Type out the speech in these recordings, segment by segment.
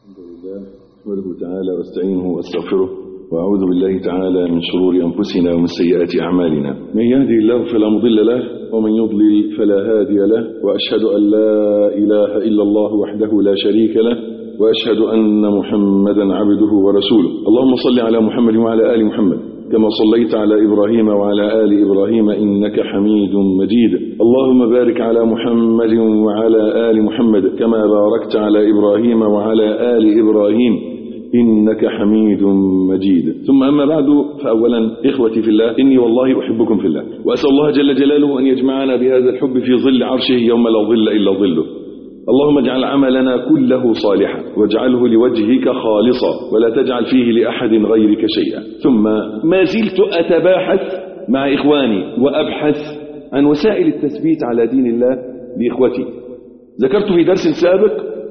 نحمده تعالى واستعينه واستغفره وأعوذ بالله تعالى من شرور أنفسنا ومن سيئات أعمالنا من يهدي الله فلا مضل له ومن يضلل فلا هادي له وأشهد أن لا إله إلا الله وحده لا شريك له وأشهد أن محمدا عبده ورسوله اللهم صل على محمد وعلى آل محمد كما صليت على إبراهيم وعلى آل إبراهيم إنك حميد مجيد اللهم بارك على محمد وعلى آل محمد كما باركت على إبراهيم وعلى آل إبراهيم إنك حميد مجيد ثم أما بعد فأولا إخوتي في الله إني والله أحبكم في الله وأسأل الله جل جلاله أن يجمعنا بهذا الحب في ظل عرشه يوم لا ظل إلا ظله اللهم اجعل عملنا كله صالحا واجعله لوجهك خالصا ولا تجعل فيه لأحد غيرك شيئا ثم ما زلت أتباحث مع إخواني وأبحث عن وسائل التثبيت على دين الله لإخوتي ذكرت في درس سابق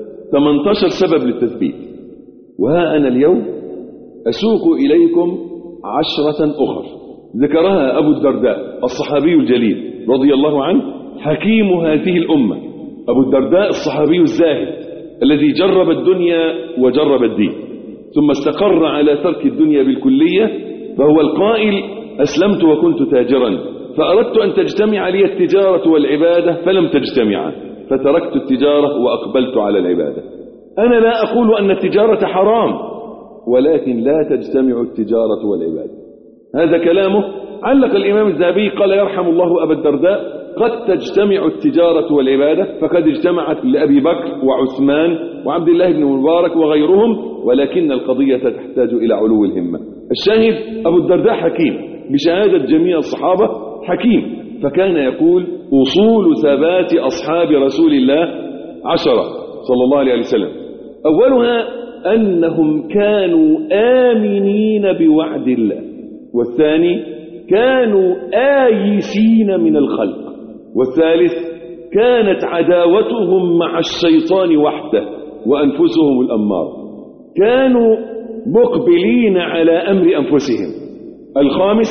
18 سبب للتثبيت وها أنا اليوم أسوق إليكم عشرة أخر ذكرها أبو الدرداء الصحابي الجليل رضي الله عنه حكيم هذه الأمة أبو الدرداء الصحابي الزاهد الذي جرب الدنيا وجرب الدين ثم استقر على ترك الدنيا بالكلية فهو القائل أسلمت وكنت تاجرا فأردت أن تجتمع لي التجارة والعبادة فلم تجتمعا فتركت التجارة وأقبلت على العبادة أنا لا أقول أن التجارة حرام ولكن لا تجتمع التجارة والعبادة هذا كلامه علق الإمام الذهبي قال يرحم الله أبا الدرداء قد تجتمع التجارة والعبادة فقد اجتمعت لأبي بكر وعثمان وعبد الله بن مبارك وغيرهم ولكن القضية تحتاج إلى علو الهمة الشاهد أبو الدرداء حكيم بشهادة جميع الصحابة حكيم فكان يقول أصول ثبات أصحاب رسول الله عشرة صلى الله عليه وسلم أولها أنهم كانوا آمنين بوعد الله والثاني كانوا آيسين من الخلق والثالث كانت عداوتهم مع الشيطان وحده وأنفسهم الأمار كانوا مقبلين على أمر أنفسهم الخامس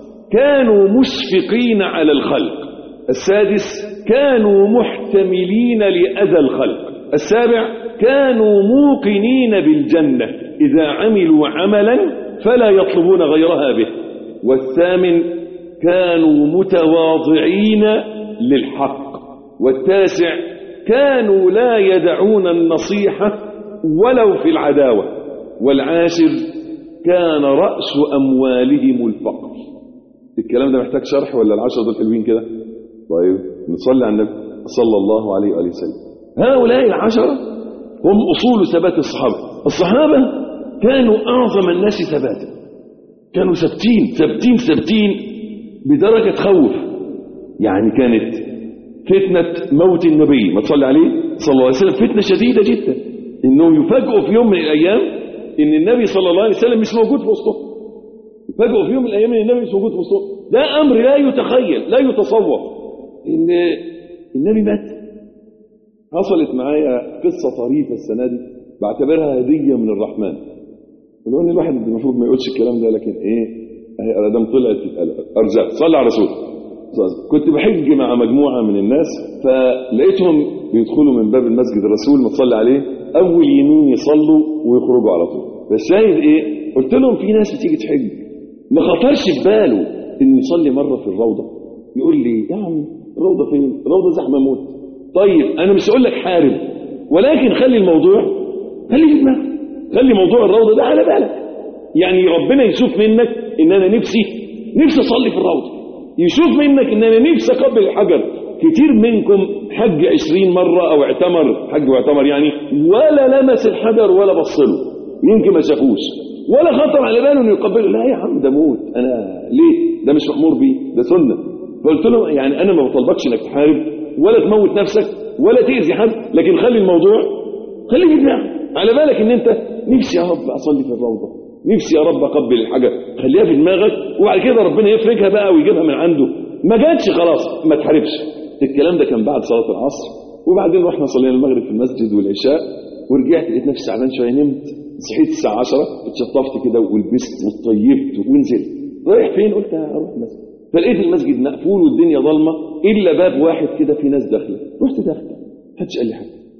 كانوا مشفقين على الخلق السادس كانوا محتملين لأذى الخلق السابع كانوا موقنين بالجنة إذا عملوا عملا فلا يطلبون غيرها به والثامن كانوا متواضعين للحق والتاسع كانوا لا يدعون النصيحة ولو في العداوة والعاشر كان رأس أموالهم الفقر الكلام ده محتاج شرح ولا العشر دول حلوين كده طيب نصلي على النبي صلى الله عليه وآله وسلم هؤلاء العشرة هم أصول ثبات الصحابة الصحابة كانوا أعظم الناس ثباتا كانوا ثابتين ثابتين ثابتين بدرجة خوف يعني كانت فتنة موت النبي ما تصلي عليه صلى الله عليه وسلم فتنة شديدة جدا انهم يفاجئوا في يوم من الايام ان النبي صلى الله عليه وسلم مش موجود في وسطهم يفاجئوا في يوم من الايام ان النبي مش موجود في وسطهم ده امر لا يتخيل لا يتصور ان النبي مات حصلت معايا قصة طريفة السنة دي بعتبرها هدية من الرحمن ولو ان الواحد المفروض ما يقولش الكلام ده لكن ايه اهي ادم طلعت ارزاق صلى على رسول كنت بحج مع مجموعة من الناس فلقيتهم بيدخلوا من باب المسجد الرسول ما تصلي عليه اول يمين يصلوا ويخرجوا على طول فالشاهد ايه قلت لهم في ناس بتيجي تحج ما خطرش في باله انه يصلي مرة في الروضة يقول لي يا عم الروضة فين الروضة زحمة موت طيب انا مش هقول لك حارب ولكن خلي الموضوع خلي في دماغك خلي موضوع الروضة ده على بالك يعني ربنا يشوف منك ان انا نفسي نفسي اصلي في الروضة يشوف منك ان انا نفسي اقبل الحجر كتير منكم حج عشرين مرة او اعتمر حج واعتمر يعني ولا لمس الحجر ولا بصله يمكن ما شافوش ولا خطر على باله انه يقبله لا يا عم ده موت انا ليه ده مش مأمور بيه ده سنة فقلت له يعني انا ما بطلبكش انك تحارب ولا تموت نفسك ولا تأذي حد لكن خلي الموضوع خليه في دماغك على بالك ان انت نفسي يا رب اصلي في الروضة نفسي يا رب اقبل الحجر خليها في دماغك وبعد كده ربنا يفرجها بقى ويجيبها من عنده ما جاتش خلاص ما تحاربش الكلام ده كان بعد صلاة العصر وبعدين رحنا صلينا المغرب في المسجد والعشاء ورجعت لقيت نفسي تعبان شويه نمت صحيت الساعة 10 اتشطفت كده ولبست وطيبت ونزلت رايح فين قلت اروح المسجد فلقيت المسجد مقفول والدنيا ضلمه الا باب واحد كده في ناس داخله رحت داخل محدش قال لي حاجه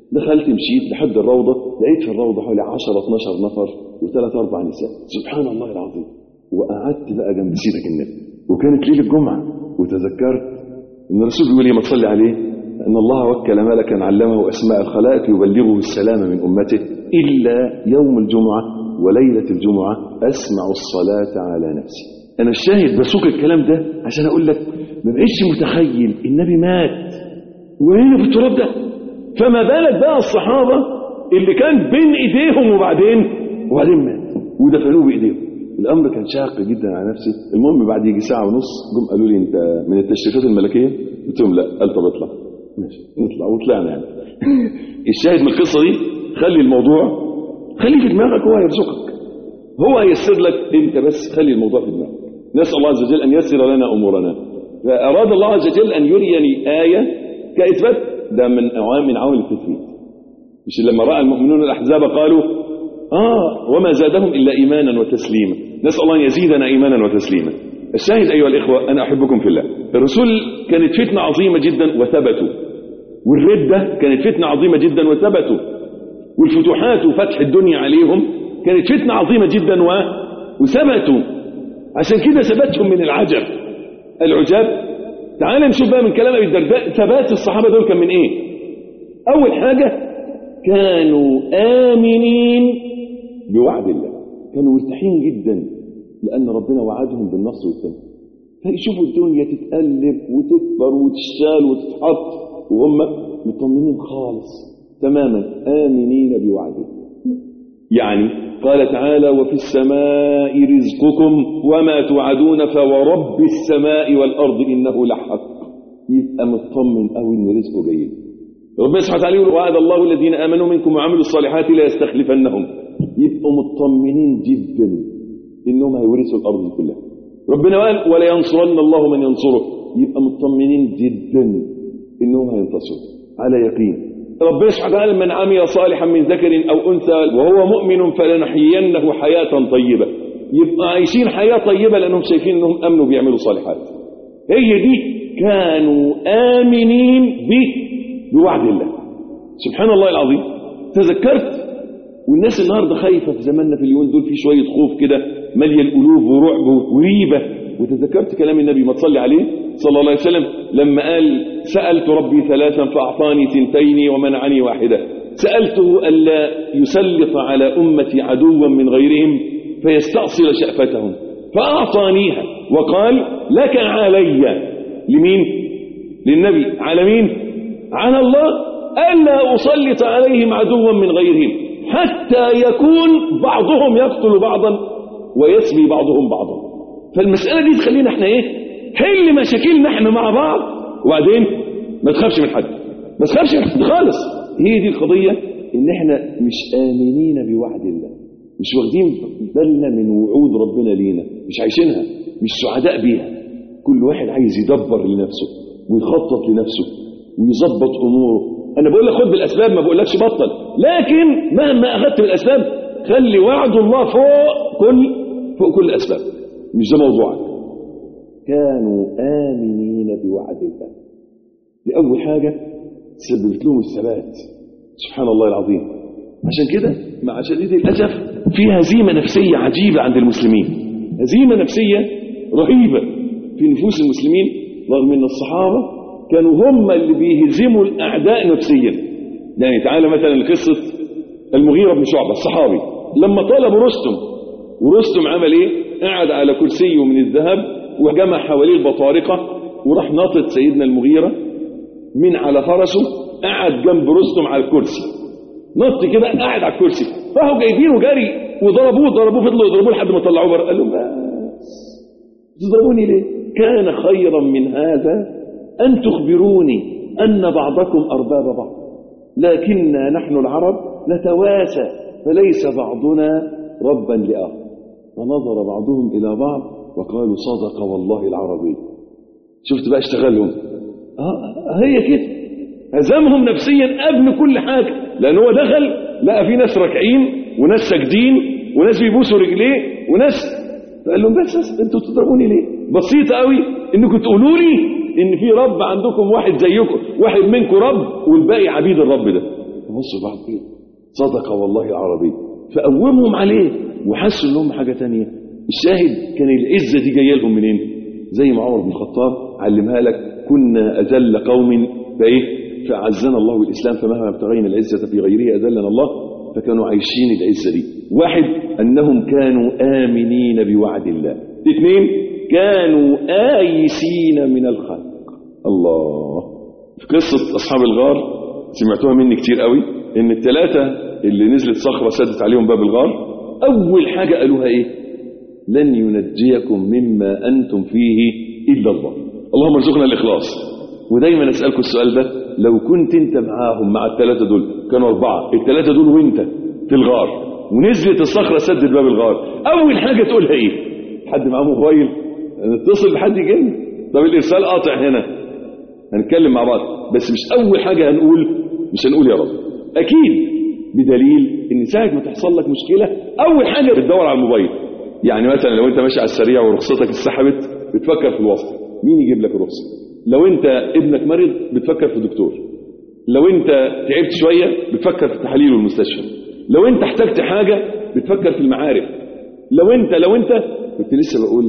دخلت مشيت لحد الروضة لقيت في الروضة حوالي 10 12 نفر وثلاث أربع نساء سبحان الله العظيم وقعدت بقى جنب سيدك النبي وكانت ليلة الجمعة وتذكرت ان الرسول بيقول ايه ما تصلي عليه ان الله وكل ملكا علمه اسماء الخلائق يبلغه السلام من امته الا يوم الجمعه وليله الجمعه اسمع الصلاه على نفسي انا الشاهد بسوق الكلام ده عشان اقول لك ما بقتش متخيل النبي مات وهنا في التراب ده فما بالك بقى الصحابه اللي كان بين ايديهم وبعدين وبعدين مات ودفنوه بايديهم الامر كان شاق جدا على نفسي المهم بعد يجي ساعه ونص جم قالوا لي انت من التشريفات الملكيه قلت لهم لا قال طب اطلع ماشي نطلع وطلعنا يعني الشاهد من القصه دي خلي الموضوع خليه في دماغك هو هيرزقك هو هيسر لك انت بس خلي الموضوع في دماغك نسال الله عز وجل ان يسر لنا امورنا فاراد الله عز وجل ان يريني ايه كاثبات ده من من عوامل التثبيت مش لما راى المؤمنون الاحزاب قالوا آه وما زادهم إلا إيمانا وتسليما نسأل الله أن يزيدنا إيمانا وتسليما الشاهد أيها الإخوة أنا أحبكم في الله الرسول كانت فتنة عظيمة جدا وثبتوا والردة كانت فتنة عظيمة جدا وثبتوا والفتوحات وفتح الدنيا عليهم كانت فتنة عظيمة جدا و... وثبتوا عشان كده ثبتهم من العجب العجاب تعال نشوف بقى من كلام أبي الدرداء ثبات الصحابة دول كان من إيه أول حاجة كانوا آمنين بوعد الله كانوا مرتاحين جدا لأن ربنا وعدهم بالنصر والتمكين فيشوفوا الدنيا تتقلب وتكبر وتشتال وتتحط وهم مطمنين خالص تماما آمنين بوعده يعني قال تعالى وفي السماء رزقكم وما توعدون فورب السماء والأرض إنه لحق يبقى مطمن قوي إن رزقه جيد ربنا سبحانه وتعالى يقول وعد الله الذين آمنوا منكم وعملوا الصالحات لا يستخلفنهم يبقوا مطمنين جدا إنهم هيورثوا الأرض كلها ربنا قال ولا ينصرن الله من ينصره يبقى مطمنين جدا إنهم هينتصروا على يقين ربنا سبحانه وتعالى من عمل صالحا من ذكر أو أنثى وهو مؤمن فلنحيينه حياة طيبة يبقى عايشين حياة طيبة لأنهم شايفين أنهم أمنوا بيعملوا صالحات هي دي كانوا آمنين به بوعد الله سبحان الله العظيم تذكرت والناس النهارده خايفه في زماننا في اليومين دول في شويه خوف كده ماليه القلوب ورعب وريبه وتذكرت كلام النبي ما تصلي عليه صلى الله عليه وسلم لما قال سالت ربي ثلاثا فاعطاني ثنتين ومنعني واحده سالته الا يسلط على امتي عدوا من غيرهم فيستأصل شأفتهم فأعطانيها وقال لك علي لمين للنبي على مين على الله ألا أسلط عليهم عدوا من غيرهم حتى يكون بعضهم يقتل بعضا ويسبي بعضهم بعضا فالمسألة دي تخلينا احنا ايه حل مشاكلنا احنا مع بعض وبعدين ما تخافش من حد ما تخافش من حد خالص هي دي القضية ان احنا مش آمنين بوعد الله مش واخدين بالنا من وعود ربنا لينا مش عايشينها مش سعداء بيها كل واحد عايز يدبر لنفسه ويخطط لنفسه ويظبط اموره انا بقول لك خد بالاسباب ما بقولكش بطل لكن مهما اخذت بالاسباب خلي وعد الله فوق كل فوق كل الاسباب مش ده موضوعك كانوا امنين بوعد الله دي اول حاجه سببت لهم الثبات سبحان الله العظيم عشان كده مع شديد الاسف في هزيمه نفسيه عجيبه عند المسلمين هزيمه نفسيه رهيبه في نفوس المسلمين رغم ان الصحابه كانوا هم اللي بيهزموا الأعداء نفسيا يعني تعالى مثلا قصة المغيرة بن شعبة الصحابي لما طلبوا رستم ورستم عمل ايه قعد على كرسيه من الذهب وجمع حواليه البطارقة وراح ناطط سيدنا المغيرة من على فرسه قعد جنب رستم على الكرسي نط كده قاعد على الكرسي راحوا جايبينه جري وضربوه ضربوه فضلوا يضربوه لحد ما طلعوه بره قال لهم بس تضربوني ليه كان خيرا من هذا أن تخبروني أن بعضكم أرباب بعض لكننا نحن العرب نتواسى فليس بعضنا ربا لآخر فنظر بعضهم إلى بعض وقالوا صدق والله العربي شفت بقى اشتغلهم آه هي كده هزمهم نفسيا قبل كل حاجة لأن هو دخل لقى في ناس راكعين وناس ساجدين وناس بيبوسوا رجليه وناس فقال لهم بس, بس انتوا تضربوني ليه بسيطة قوي انكم تقولوا لي ان في رب عندكم واحد زيكم واحد منكم رب والباقي عبيد الرب ده بصوا بعض ايه صدق والله العربي فقومهم عليه وحسوا انهم حاجه تانية الشاهد كان العزه دي جايه لهم منين زي ما عمر بن الخطاب علمها لك كنا اذل قوم فايه فعزنا الله بالاسلام فمهما ابتغينا العزه في غيره اذلنا الله فكانوا عايشين العزه دي واحد انهم كانوا امنين بوعد الله اثنين كانوا آيسين من الخلق الله في قصة أصحاب الغار سمعتوها مني كتير قوي إن الثلاثة اللي نزلت صخرة سدت عليهم باب الغار أول حاجة قالوها إيه لن ينجيكم مما أنتم فيه إلا الله اللهم ارزقنا الإخلاص ودايما أسألكم السؤال ده لو كنت أنت معاهم مع الثلاثة دول كانوا أربعة الثلاثة دول وأنت في الغار ونزلت الصخرة سدت باب الغار أول حاجة تقولها إيه حد معاه موبايل نتصل بحد يجينا طب الإرسال قاطع هنا هنتكلم مع بعض بس مش أول حاجة هنقول مش هنقول يا رب أكيد بدليل إن ساعة ما تحصل لك مشكلة أول حاجة بتدور على الموبايل يعني مثلا لو أنت ماشي على السريع ورخصتك اتسحبت بتفكر في الوصل مين يجيب لك الرخصة لو أنت ابنك مريض بتفكر في دكتور لو أنت تعبت شوية بتفكر في التحاليل والمستشفى لو أنت احتجت حاجة بتفكر في المعارف لو أنت لو أنت كنت لسه بقول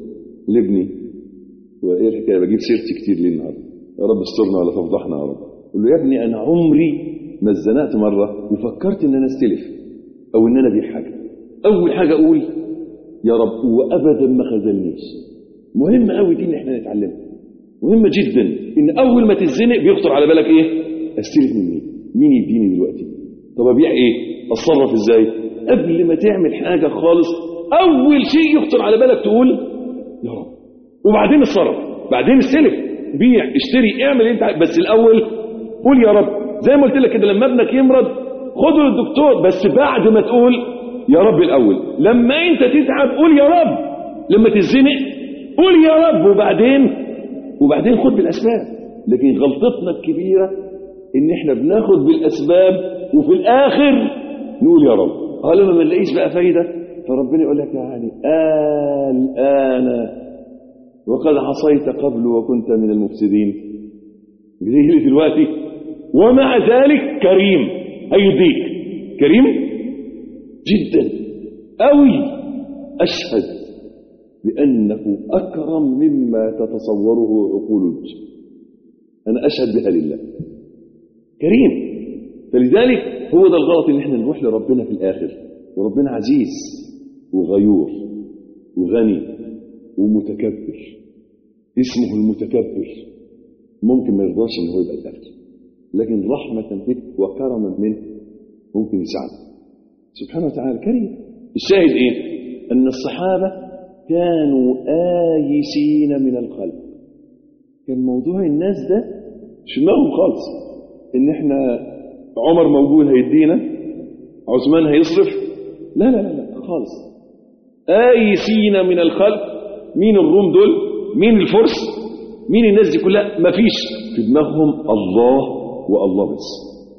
لابني وايه الحكايه بجيب سيرتي كتير ليه النهارده يا رب استرنا ولا تفضحنا يا رب قول له يا ابني انا عمري ما اتزنقت مره وفكرت ان انا استلف او ان انا ابيع حاجه اول حاجه اقول يا رب وابدا ما خذلنيش مهم قوي دي ان احنا نتعلمها مهمه جدا ان اول ما تتزنق بيخطر على بالك ايه استلف من مين مين يديني دلوقتي طب ابيع ايه اتصرف ازاي قبل ما تعمل حاجه خالص اول شيء يخطر على بالك تقول يا رب وبعدين اتصرف بعدين استلف بيع اشتري اعمل اللي انت عايز. بس الاول قول يا رب زي ما قلت لك كده لما ابنك يمرض خده للدكتور بس بعد ما تقول يا رب الاول لما انت تتعب قول يا رب لما تتزنق قول يا رب وبعدين وبعدين خد بالاسباب لكن غلطتنا الكبيره ان احنا بناخد بالاسباب وفي الاخر نقول يا رب اه لما ما نلاقيش بقى فايده فربنا يقول لك يعني الان وقد عصيت قبل وكنت من المفسدين جاي لي دلوقتي ومع ذلك كريم هيديك كريم جدا قوي اشهد بانه اكرم مما تتصوره عقول البشر انا اشهد بها لله كريم فلذلك هو ده الغلط ان احنا نروح لربنا في الاخر وربنا عزيز وغيور وغني ومتكبر اسمه المتكبر ممكن ما يرضاش ان هو يبقى الاخر لكن رحمة به وكرما منه ممكن يساعده سبحانه وتعالى كريم الشاهد ايه ان الصحابة كانوا آيسين من الخلق كان موضوع الناس ده مش دماغهم خالص ان احنا عمر موجود هيدينا عثمان هيصرف لا لا لا, لا خالص آيسين من الخلق مين الروم دول مين الفرس مين الناس دي كلها مفيش في دماغهم الله والله بس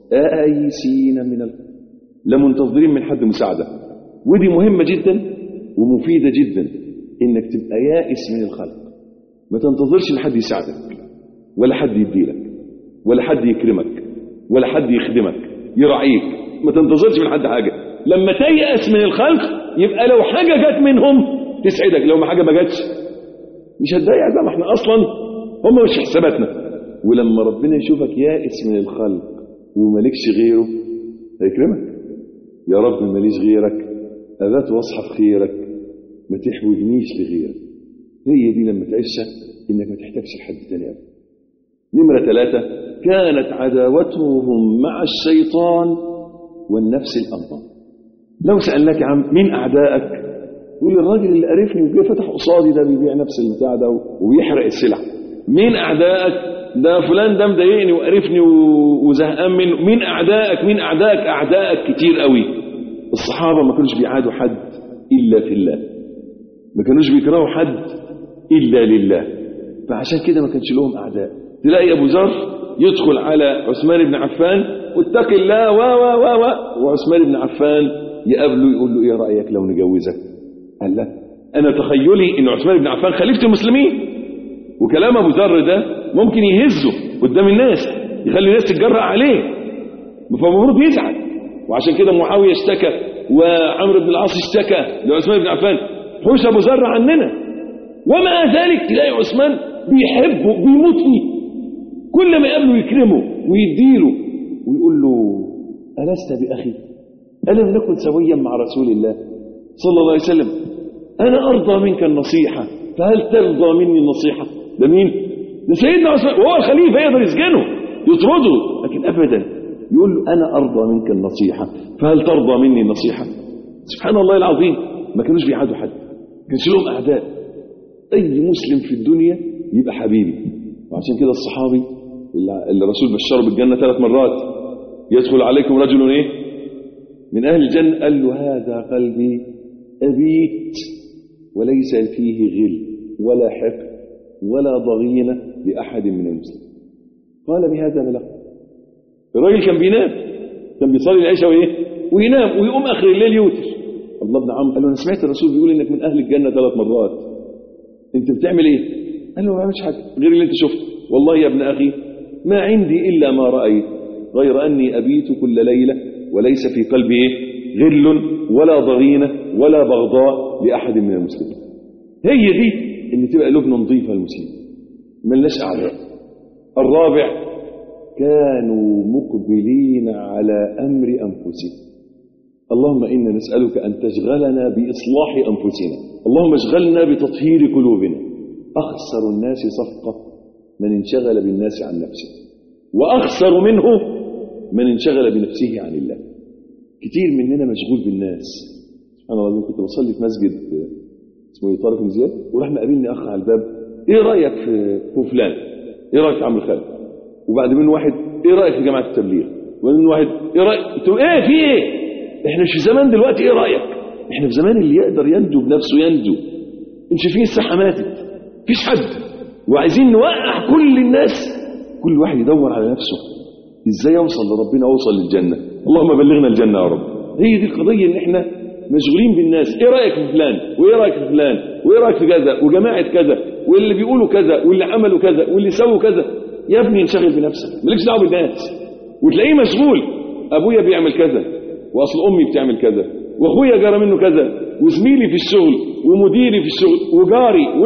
آيسين من الخلق لا منتظرين من حد مساعدة ودي مهمة جدا ومفيدة جدا انك تبقى يائس من الخلق ما تنتظرش ان حد يساعدك ولا حد يديلك ولا حد يكرمك ولا حد يخدمك يراعيك ما تنتظرش من حد حاجة لما تيأس من الخلق يبقى لو حاجة جت منهم تسعدك لو ما حاجة ما جاتش مش هتضايق ده ما احنا اصلا هم مش حساباتنا ولما ربنا يشوفك يائس من الخلق ومالكش غيره هيكرمك يا رب ماليش غيرك أبات واصحى في خيرك ما تحوجنيش لغيرك هي دي لما تعيشها انك ما تحتاجش لحد تاني ابدا نمرة ثلاثة كانت عداوتهم مع الشيطان والنفس الأمارة لو سألناك يا عم مين أعدائك يقول الراجل اللي قرفني وجه فتح قصادي ده بيبيع نفس البتاع ده وبيحرق السلع مين أعدائك ده فلان ده مضايقني وقرفني وزهقان منه مين أعدائك مين أعدائك أعدائك كتير قوي الصحابة ما كانوش بيعادوا حد إلا في الله ما كانوش بيكرهوا حد إلا لله فعشان كده ما كانش لهم أعداء تلاقي أبو ذر يدخل على عثمان بن عفان واتق الله و و و و وعثمان بن عفان يقابله يقول له ايه رأيك لو نجوزك قال لا انا تخيلي ان عثمان بن عفان خليفة المسلمين وكلام ابو ذر ده ممكن يهزه قدام الناس يخلي الناس تتجرأ عليه فالمفروض يزعل وعشان كده معاوية اشتكى وعمرو بن العاص اشتكى لعثمان بن عفان حوش أبو ذر عننا ومع ذلك تلاقي عثمان بيحبه بيموت فيه كل ما يقابله يكرمه ويديله ويقول له ألست بأخي ألم نكن سويا مع رسول الله صلى الله عليه وسلم أنا أرضى منك النصيحة فهل ترضى مني النصيحة ده مين ده سيدنا عثمان وهو الخليفة يقدر يسجنه يطرده لكن أبدا يقول له أنا أرضى منك النصيحة فهل ترضى مني النصيحة سبحان الله العظيم ما كانوش بيعادوا حد كانش لهم أعداء أي مسلم في الدنيا يبقى حبيبي وعشان كده الصحابي اللي الرسول بشره بالجنة ثلاث مرات يدخل عليكم رجل ايه من أهل الجنة قال له هذا قلبي أبيت وليس فيه غل ولا حقد ولا ضغينة لأحد من المسلمين قال بهذا بلغ الراجل كان بينام كان بيصلي العشاء وايه وينام ويقوم اخر الليل يوتر الله بن عمرو قال له انا سمعت الرسول بيقول انك من اهل الجنه ثلاث مرات انت بتعمل ايه قال له ما بعملش حاجه غير اللي انت شفته والله يا ابن اخي ما عندي الا ما رايت غير اني ابيت كل ليله وليس في قلبي ايه غل ولا ضغينه ولا بغضاء لاحد من المسلمين هي دي ان تبقى قلوبنا نظيفه للمسلمين ملناش اعداء الرابع كانوا مقبلين على أمر أنفسهم اللهم إنا نسألك أن تشغلنا بإصلاح أنفسنا اللهم اشغلنا بتطهير قلوبنا أخسر الناس صفقة من انشغل بالناس عن نفسه وأخسر منه من انشغل بنفسه عن الله كتير مننا مشغول بالناس أنا العظيم كنت بصلي في مسجد اسمه طارق بن زياد وراح مقابلني أخ على الباب إيه رأيك في في فلان؟ إيه رأيك في عمرو خالد؟ وبعد منه واحد ايه رايك في جماعه التبليغ وبعد منه واحد ايه رايك انتوا ايه في ايه احنا مش في زمان دلوقتي ايه رايك احنا في زمان اللي يقدر ينجو بنفسه ينجو انت فين الصحه ماتت مفيش حد وعايزين نوقع كل الناس كل واحد يدور على نفسه ازاي اوصل لربنا اوصل للجنه اللهم بلغنا الجنه يا رب هي دي القضيه ان احنا مشغولين بالناس ايه رايك في فلان وايه رايك في فلان وايه رايك في كذا وجماعه كذا واللي بيقولوا كذا واللي عملوا كذا واللي سووا كذا يا ابني انشغل بنفسك مالكش دعوه بالناس وتلاقيه مشغول ابويا بيعمل كذا واصل امي بتعمل كذا واخويا جرى منه كذا وزميلي في الشغل ومديري في الشغل وجاري و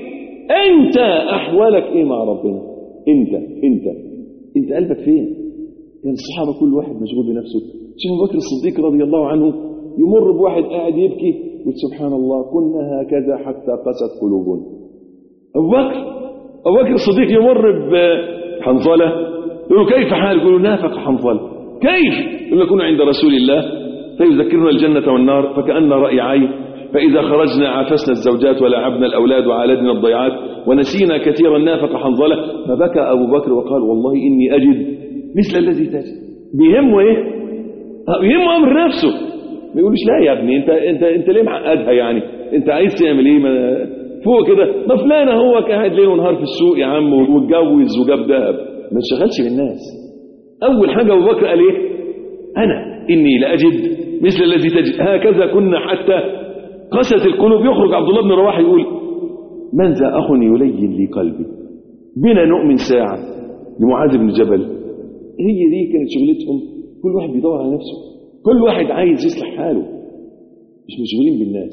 انت احوالك ايه مع ربنا انت انت انت قلبك فين كان الصحابه كل واحد مشغول بنفسه شوف ابو بكر الصديق رضي الله عنه يمر بواحد قاعد يبكي يقول سبحان الله كنا هكذا حتى قست قلوبنا ابو بكر أبو بكر الصديق يمر بحنظلة يقول كيف حالك يقول نافق حنظلة كيف يقول كنا عند رسول الله فيذكرنا الجنة والنار فكأن رأي عين فإذا خرجنا عافسنا الزوجات ولعبنا الأولاد وعالجنا الضيعات ونسينا كثيرا نافق حنظلة فبكى أبو بكر وقال والله إني أجد مثل الذي تجد بيهمه إيه بيهمه أمر نفسه ما يقولش لا يا ابني انت انت انت ليه معقدها يعني انت عايز تعمل ايه ما فوق كده ما فلان هو قاعد ليل ونهار في السوق يا عم واتجوز وجاب ذهب ما تشغلش بالناس اول حاجه ابو بكر قال ايه انا اني لاجد مثل الذي تجد هكذا كنا حتى قست القلوب يخرج عبد الله بن رواحه يقول من ذا اخ يلين لي قلبي بنا نؤمن ساعه لمعاذ بن جبل هي دي كانت شغلتهم كل واحد بيدور على نفسه كل واحد عايز يصلح حاله مش مشغولين بالناس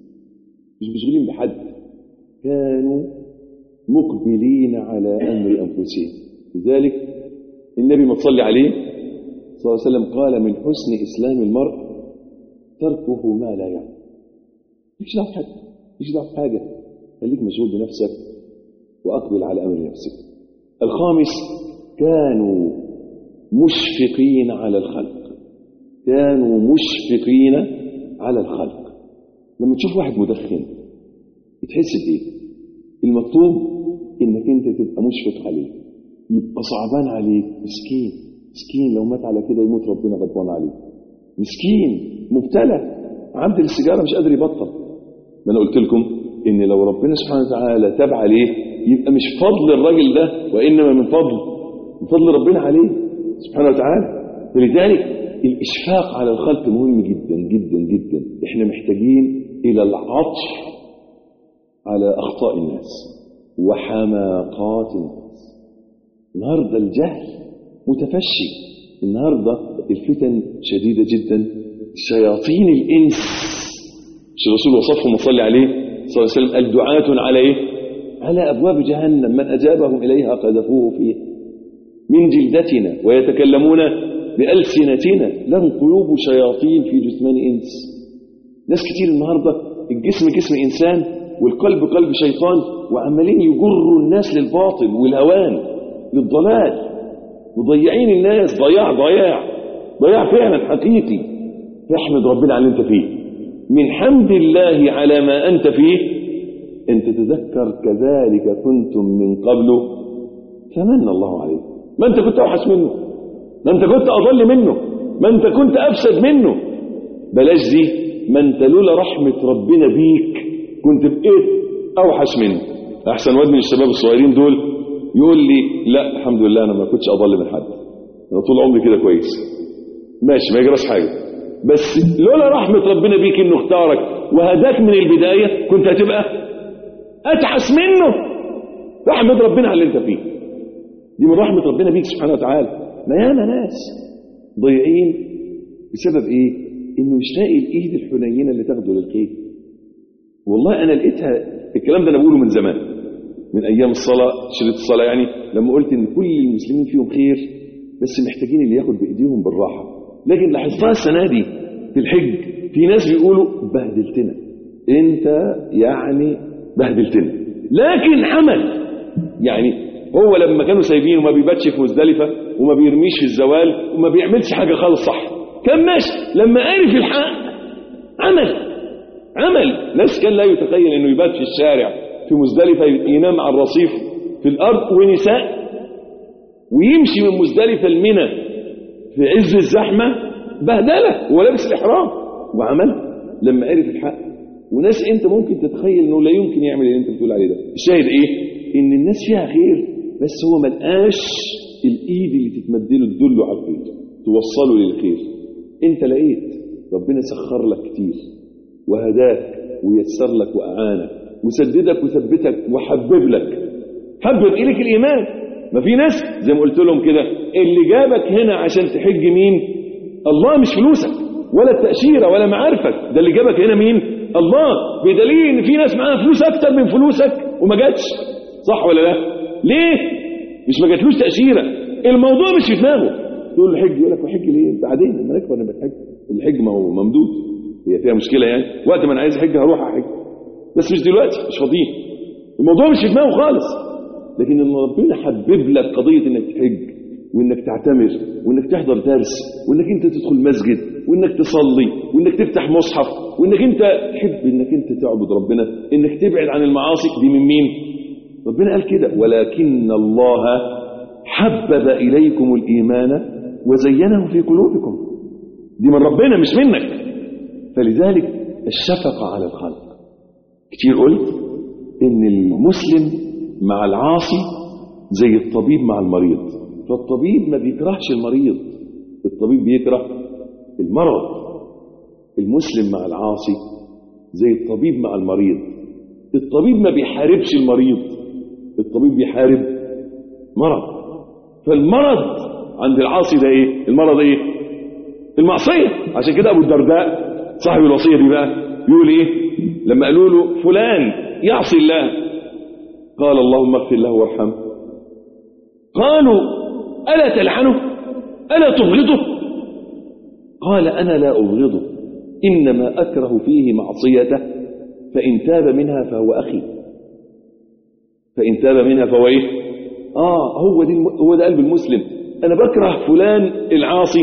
مش مشغولين بحد كانوا مقبلين على أمر أنفسهم لذلك النبي ما تصلي عليه صلى الله عليه وسلم قال من حسن إسلام المرء تركه ما لا يعلم مش دعوة بحد مش دعوة بحاجة خليك مشغول بنفسك وأقبل على أمر نفسك الخامس كانوا مشفقين على الخلق كانوا مشفقين على الخلق لما تشوف واحد مدخن بتحس بايه المطلوب انك انت تبقى مشفق عليه يبقى صعبان عليك مسكين مسكين لو مات على كده يموت ربنا غضبان عليه مسكين مبتلى عبد السيجاره مش قادر يبطل ما انا قلت لكم ان لو ربنا سبحانه وتعالى تاب عليه يبقى مش فضل الراجل ده وانما من فضل من فضل ربنا عليه سبحانه وتعالى فلذلك الاشفاق على الخلق مهم جدا جدا جدا احنا محتاجين الى العطف على أخطاء الناس وحماقات الناس النهاردة الجهل متفشي النهاردة الفتن شديدة جدا شياطين الإنس مش الرسول وصفهم وصلي عليه صلى الله عليه وسلم قال دعاة على إيه؟ على أبواب جهنم من أجابهم إليها قذفوه فيه من جلدتنا ويتكلمون بألسنتنا لهم قلوب شياطين في جثمان إنس ناس كتير النهاردة الجسم جسم إنسان والقلب قلب شيطان وعمالين يجروا الناس للباطل والهوان للضلال مضيعين الناس ضياع ضياع ضياع فعلا حقيقي فاحمد ربنا على اللي انت فيه من حمد الله على ما انت فيه انت تذكر كذلك كنتم من قبل فمن الله عليك ما انت كنت اوحش منه ما انت كنت اضل منه ما انت كنت افسد منه بلاش دي ما انت لولا رحمة ربنا بيك كنت بقيت اوحش منه احسن واد من الشباب الصغيرين دول يقول لي لا الحمد لله انا ما كنتش اضل من حد انا طول عمري كده كويس ماشي ما يجراش حاجه بس لولا رحمه ربنا بيك انه اختارك وهداك من البدايه كنت هتبقى اتعس منه رحمه ربنا على اللي انت فيه دي من رحمه ربنا بيك سبحانه وتعالى ما ياما ناس ضايعين بسبب ايه انه مش لاقي الايد الحنينه اللي تاخده للخير والله انا لقيتها الكلام ده انا بقوله من زمان من ايام الصلاه شريط الصلاه يعني لما قلت ان كل المسلمين فيهم خير بس محتاجين اللي ياخد بايديهم بالراحه لكن لاحظتها السنه دي في الحج في ناس بيقولوا بهدلتنا انت يعني بهدلتنا لكن عمل يعني هو لما كانوا سايبين وما بيباتش في مزدلفه وما بيرميش في الزوال وما بيعملش حاجه خالص صح كان ماشي لما عرف الحق عمل عمل ناس كان لا يتخيل انه يبات في الشارع في مزدلفه ينام على الرصيف في الارض ونساء ويمشي من مزدلفه لمنى في عز الزحمه بهدله وهو لابس الاحرام وعمل لما عرف الحق وناس انت ممكن تتخيل انه لا يمكن يعمل اللي انت بتقول عليه ده الشاهد ايه ان الناس فيها خير بس هو ملقاش الايد اللي تتمد له تدله على الخير توصله للخير انت لقيت ربنا سخر لك كتير وهداك ويسر لك واعانك وسددك وثبتك وحبب لك حبب اليك الايمان ما في ناس زي ما قلت لهم كده اللي جابك هنا عشان تحج مين الله مش فلوسك ولا التأشيرة ولا معارفك ده اللي جابك هنا مين الله بدليل ان في ناس معاها فلوس اكتر من فلوسك وما جاتش صح ولا لا ليه مش ما جاتلوش تأشيرة الموضوع مش في دماغه تقول له حج يقول لك حج ليه بعدين لما نكبر نبقى نحج الحج ما هو ممدود هي فيها مشكلة يعني وقت ما انا عايز احج هروح احج بس مش دلوقتي مش فاضيين الموضوع مش في دماغه خالص لكن ان ربنا حبب لك قضية انك تحج وانك تعتمر وانك تحضر درس وانك انت تدخل مسجد وانك تصلي وانك تفتح مصحف وانك انت تحب انك انت تعبد ربنا انك تبعد عن المعاصي دي من مين ربنا قال كده ولكن الله حبب اليكم الايمان وزينه في قلوبكم دي من ربنا مش منك فلذلك الشفقه على الخلق كتير قلت ان المسلم مع العاصي زي الطبيب مع المريض فالطبيب ما بيكرهش المريض الطبيب بيكره المرض المسلم مع العاصي زي الطبيب مع المريض الطبيب ما بيحاربش المريض الطبيب بيحارب مرض فالمرض عند العاصي ده ايه المرض ايه المعصية عشان كده ابو الدرداء صاحب الوصية دي بقى يقول ايه لما قالوا له فلان يعصي الله قال اللهم اغفر له وارحمه قالوا ألا تلعنه ألا تبغضه قال أنا لا أبغضه إنما أكره فيه معصيته فإن تاب منها فهو أخي فإن تاب منها فهو إيه آه هو, دي هو ده قلب المسلم أنا بكره فلان العاصي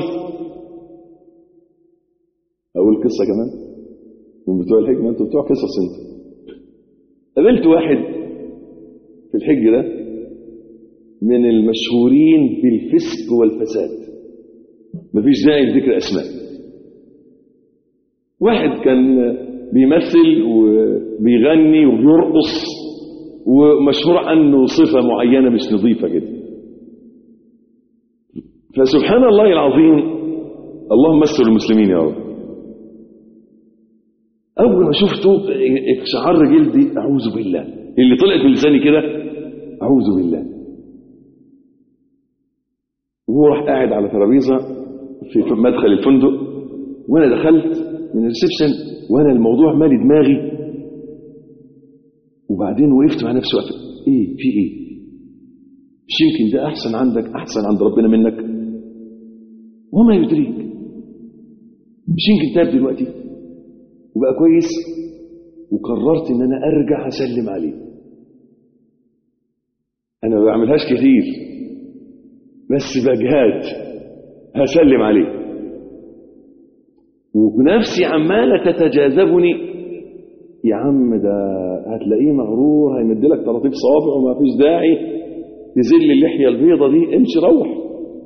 أقول قصة كمان من بتوع الحج ما أنتوا بتوع قصص أنت قابلت واحد في الحج ده من المشهورين بالفسق والفساد مفيش داعي لذكر اسماء واحد كان بيمثل وبيغني وبيرقص ومشهور عنه صفة معينة مش نظيفة كده فسبحان الله العظيم اللهم استر المسلمين يا رب أول ما شفته شعر جلدي أعوذ بالله اللي طلعت من لساني كده أعوذ بالله وهو راح قاعد على ترابيزه في مدخل الفندق وانا دخلت من الريسبشن وانا الموضوع مالي دماغي وبعدين وقفت مع نفسي وقفت ايه في ايه مش يمكن ده احسن عندك احسن عند ربنا منك وما يدريك مش يمكن تاب دلوقتي وبقى كويس وقررت ان انا ارجع اسلم عليه انا ما بعملهاش كتير بس بجهاد هسلم عليه ونفسي عمالة تتجاذبني يا عم ده هتلاقيه مغرور هيمدلك طراطيف صوابع وما فيش داعي تزل اللحية البيضة دي امشي روح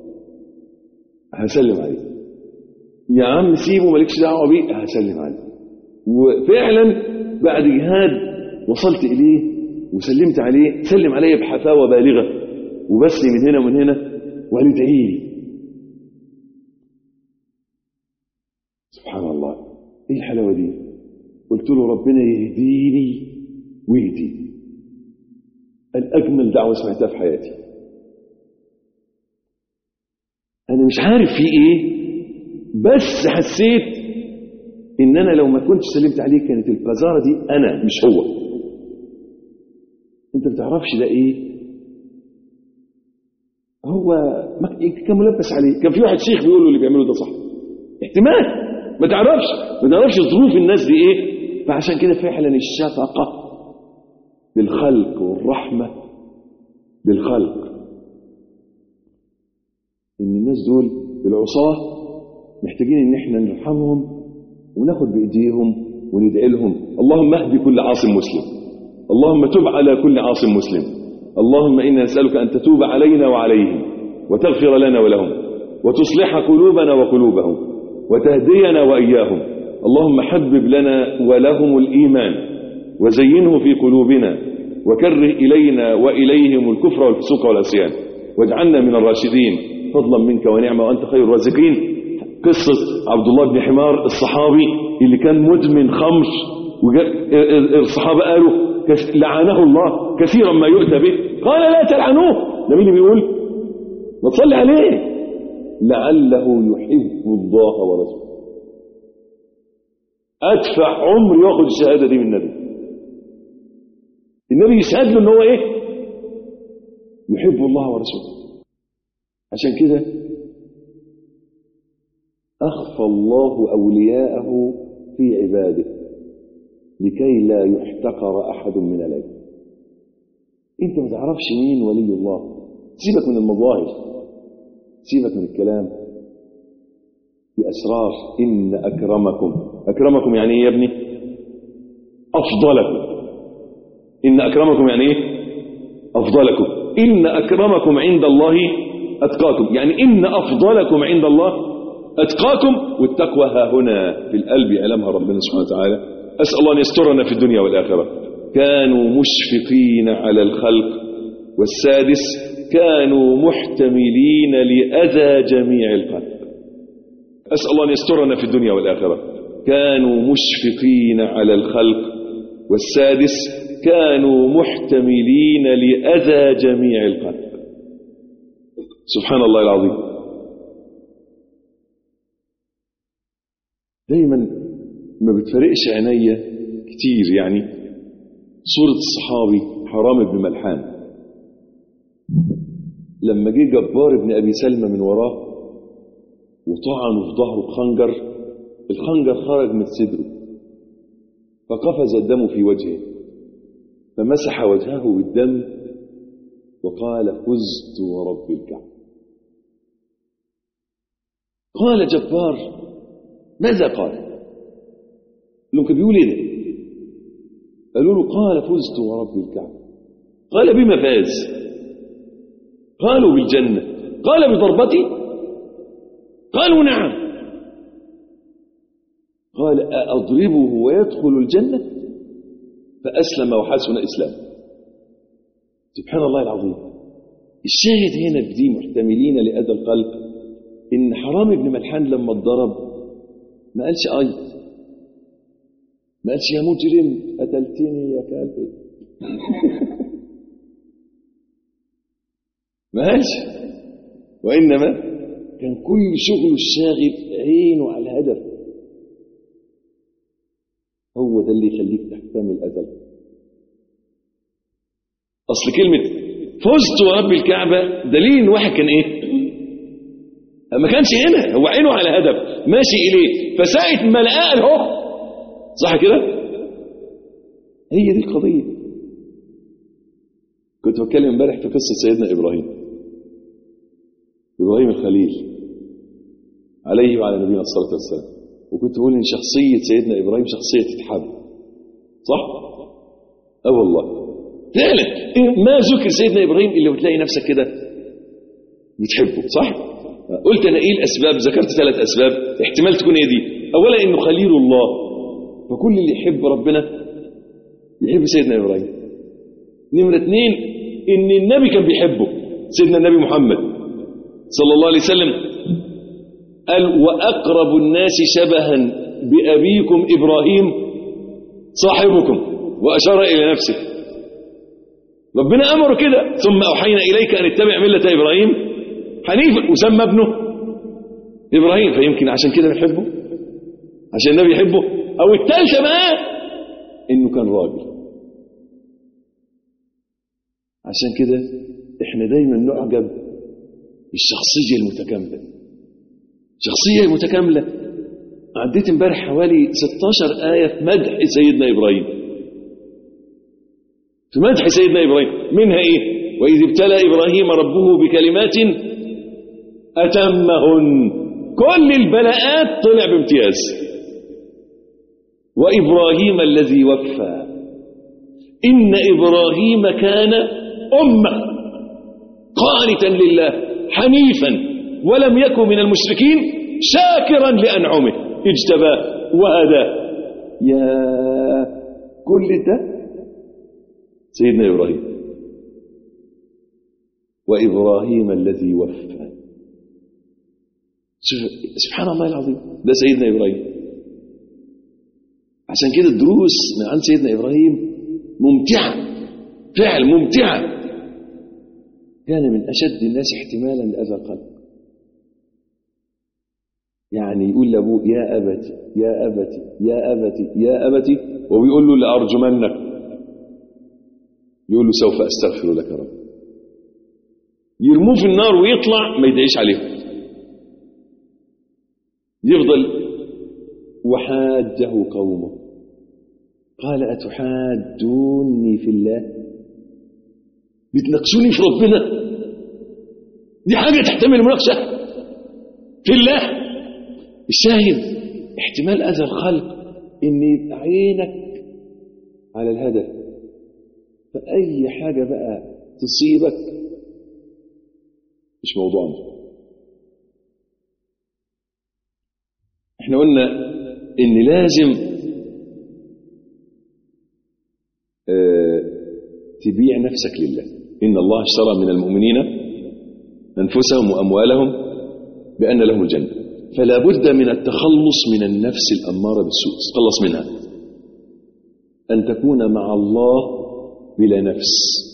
هسلم عليه يا عم سيبه مالكش دعوة بيه هسلم عليه وفعلا بعد جهاد وصلت إليه وسلمت عليه سلم عليه بحفاوة بالغة وبسني من هنا ومن هنا وقال لي ادعي لي سبحان الله ايه الحلاوة دي قلت له ربنا يهديني ويهدي الأجمل دعوة سمعتها في حياتي أنا مش عارف في إيه بس حسيت إن أنا لو ما كنتش سلمت عليه كانت القذارة دي أنا مش هو أنت ما بتعرفش ده إيه هو ما كان ملبس عليه كان في واحد شيخ بيقول له اللي بيعمله ده صح احتمال ما تعرفش ما تعرفش ظروف الناس دي ايه فعشان كده فعلا الشفقة بالخلق والرحمة بالخلق ان الناس دول العصاة محتاجين ان احنا نرحمهم وناخد بايديهم وندعي لهم اللهم اهد كل عاصم مسلم اللهم تب على كل عاصم مسلم اللهم انا نسالك ان تتوب علينا وعليهم وتغفر لنا ولهم وتصلح قلوبنا وقلوبهم وتهدينا وإياهم اللهم حبب لنا ولهم الإيمان وزينه في قلوبنا وكره إلينا وإليهم الكفر والفسوق والعصيان واجعلنا من الراشدين فضلا منك ونعمة وأنت خير الرازقين قصة عبد الله بن حمار الصحابي اللي كان مدمن خمر الصحابة قالوا لعنه الله كثيرا ما يؤتى به قال لا تلعنوه ده مين اللي بيقول ما تصلي عليه لعله يحب الله ورسوله ادفع عمري واخد الشهاده دي من النبي النبي يشهد له ان هو ايه يحب الله ورسوله عشان كده اخفى الله اولياءه في عباده لكي لا يحتقر احد من العباد انت ما تعرفش مين ولي الله سيبك من المظاهر سيبك من الكلام في أسرار إن أكرمكم أكرمكم يعني إيه يا ابني أفضلكم إن أكرمكم يعني إيه أفضلكم إن أكرمكم عند الله أتقاكم يعني إن أفضلكم عند الله أتقاكم والتقوى ها هنا في القلب يعلمها ربنا سبحانه وتعالى أسأل الله أن يسترنا في الدنيا والآخرة كانوا مشفقين على الخلق والسادس كانوا محتملين لأذى جميع الخلق أسأل الله أن يسترنا في الدنيا والآخرة كانوا مشفقين على الخلق والسادس كانوا محتملين لأذى جميع الخلق سبحان الله العظيم دايما ما بتفرقش عينيا كتير يعني صورة الصحابي حرام بن ملحان لما جه جبار ابن أبي سلمة من وراه وطعنه في ظهره بخنجر الخنجر خرج من صدره فقفز الدم في وجهه فمسح وجهه بالدم وقال فزت ورب الكعبة قال جبار ماذا قال لهم كان بيقول ايه ده قالوا له قال فزت ورب الكعبة قال بما فاز قالوا بالجنة قال بضربتي قالوا نعم قال أضربه ويدخل الجنة فأسلم وحسن إسلام سبحان الله العظيم الشاهد هنا في دي محتملين لأذى القلب إن حرام ابن ملحان لما اتضرب ما قالش أي ما قالش يا مجرم قتلتني يا كلب ما قالش وإنما كان كل شغله الشاغل عينه على الهدف هو ده اللي يخليك تحتمل أذى أصل كلمة فزت ورب الكعبة دليل إن واحد كان إيه؟ ما كانش هنا هو عينه على هدف ماشي إليه فساعة ما لقاه اهو صح كده؟ هي دي القضية كنت بتكلم امبارح في قصة سيدنا إبراهيم إبراهيم الخليل عليه وعلى نبينا الصلاة والسلام وكنت بقول إن شخصية سيدنا إبراهيم شخصية تتحب صح؟ أه والله فعلا ما ذكر سيدنا إبراهيم إلا وتلاقي نفسك كده بتحبه صح؟ قلت أنا إيه الأسباب ذكرت ثلاث أسباب احتمال تكون هي دي أولا إنه خليل الله فكل اللي يحب ربنا يحب سيدنا إبراهيم نمرة اثنين إن النبي كان بيحبه سيدنا النبي محمد صلى الله عليه وسلم قال وأقرب الناس شبها بأبيكم إبراهيم صاحبكم وأشار إلى نفسه ربنا أمره كده ثم أوحينا إليك أن اتبع ملة إبراهيم حنيفا وسمى ابنه إبراهيم فيمكن عشان كده بيحبه عشان النبي يحبه أو الثالثة بقى إنه كان راجل عشان كده إحنا دايما نعجب بالشخصية المتكاملة الشخصية المتكاملة عديت امبارح حوالي 16 آية في مدح سيدنا إبراهيم في مدح سيدنا إبراهيم منها إيه وإذ ابتلى إبراهيم ربه بكلمات أتمهن كل البلاءات طلع بامتياز وإبراهيم الذي وفى إن إبراهيم كان أمة قانتا لله حنيفا ولم يكن من المشركين شاكرا لأنعمه اجتباه وهداه يا كل ده سيدنا إبراهيم وإبراهيم الذي وفى سبحان الله العظيم ده سيدنا إبراهيم عشان كده الدروس من عند سيدنا إبراهيم ممتعة فعل ممتعة كان من أشد الناس احتمالا لأذى القلب يعني يقول لأبوه يا أبتي يا أبتي يا أبتي يا أبتي وبيقول له لأرجمنك يقول له سوف أستغفر لك رب يرموه في النار ويطلع ما يدعيش عليهم يفضل وحاجه قومه قال أتحاجوني في الله بتناقشوني في ربنا دي حاجة تحتمل مناقشة في الله الشاهد احتمال أذى الخلق إن يبقى عينك على الهدف فأي حاجة بقى تصيبك مش موضوعنا احنا قلنا ان لازم اه تبيع نفسك لله ان الله اشترى من المؤمنين انفسهم واموالهم بان لهم الجنه فلا بد من التخلص من النفس الاماره بالسوء تخلص منها ان تكون مع الله بلا نفس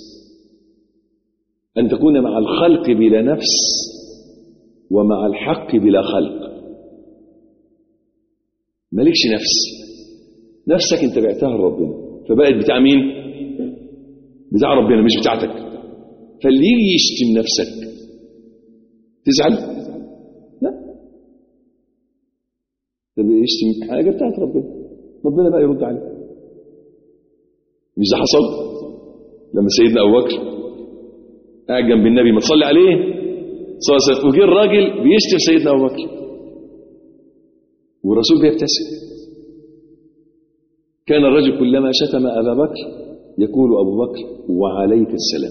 أن تكون مع الخلق بلا نفس ومع الحق بلا خلق مالكش نفس نفسك انت بعتها لربنا فبقت بتاع مين بتاع ربنا مش بتاعتك فاللي يجي يشتم نفسك تزعل لا ده يشتم حاجه بتاعت ربنا ربنا بقى يرد عليه مش ده حصل لما سيدنا ابو بكر قاعد جنب النبي ما تصلي عليه صلى الله عليه وسلم وجه الراجل بيشتم سيدنا ابو بكر والرسول بيبتسم كان الرجل كلما شتم ابا بكر يقول ابو بكر وعليك السلام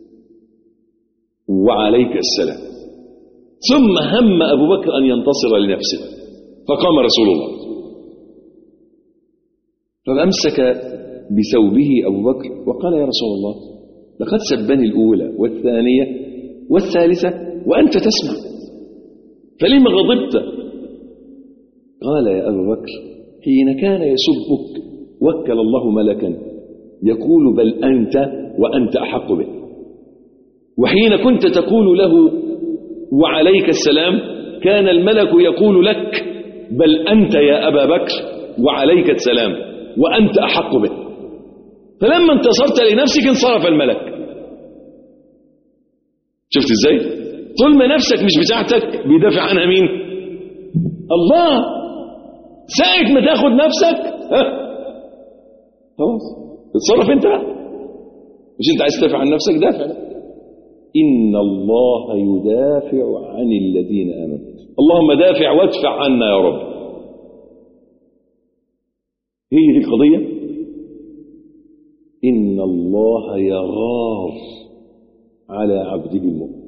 وعليك السلام ثم هم ابو بكر ان ينتصر لنفسه فقام رسول الله فامسك بثوبه ابو بكر وقال يا رسول الله لقد سبني الأولى والثانية والثالثة وأنت تسمع فلم غضبت قال يا أبا بكر حين كان يسبك وكل الله ملكا يقول بل أنت وأنت أحق به وحين كنت تقول له وعليك السلام كان الملك يقول لك بل أنت يا أبا بكر وعليك السلام وأنت أحق به فلما انتصرت لنفسك انصرف الملك شفت ازاي طول ما نفسك مش بتاعتك بيدافع عنها مين الله ساعة ما تاخد نفسك ها خلاص اتصرف انت بقى مش انت عايز تدافع عن نفسك دافع إن الله يدافع عن الذين آمنوا اللهم دافع وادفع عنا يا رب هي دي القضية إن الله يغار على عبده المؤمن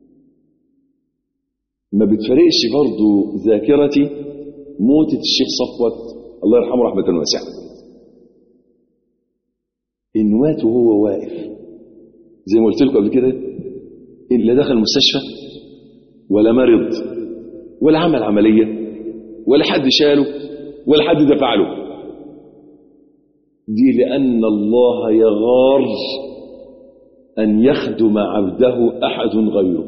ما بتفرقش برضو ذاكرتي موتة الشيخ صفوت الله يرحمه رحمة واسعة إن مات وهو واقف زي ما قلت لكم قبل كده لا دخل المستشفى ولا مرض ولا عمل عملية ولا حد شاله ولا حد دفع له دي لأن الله يغار أن يخدم عبده أحد غيره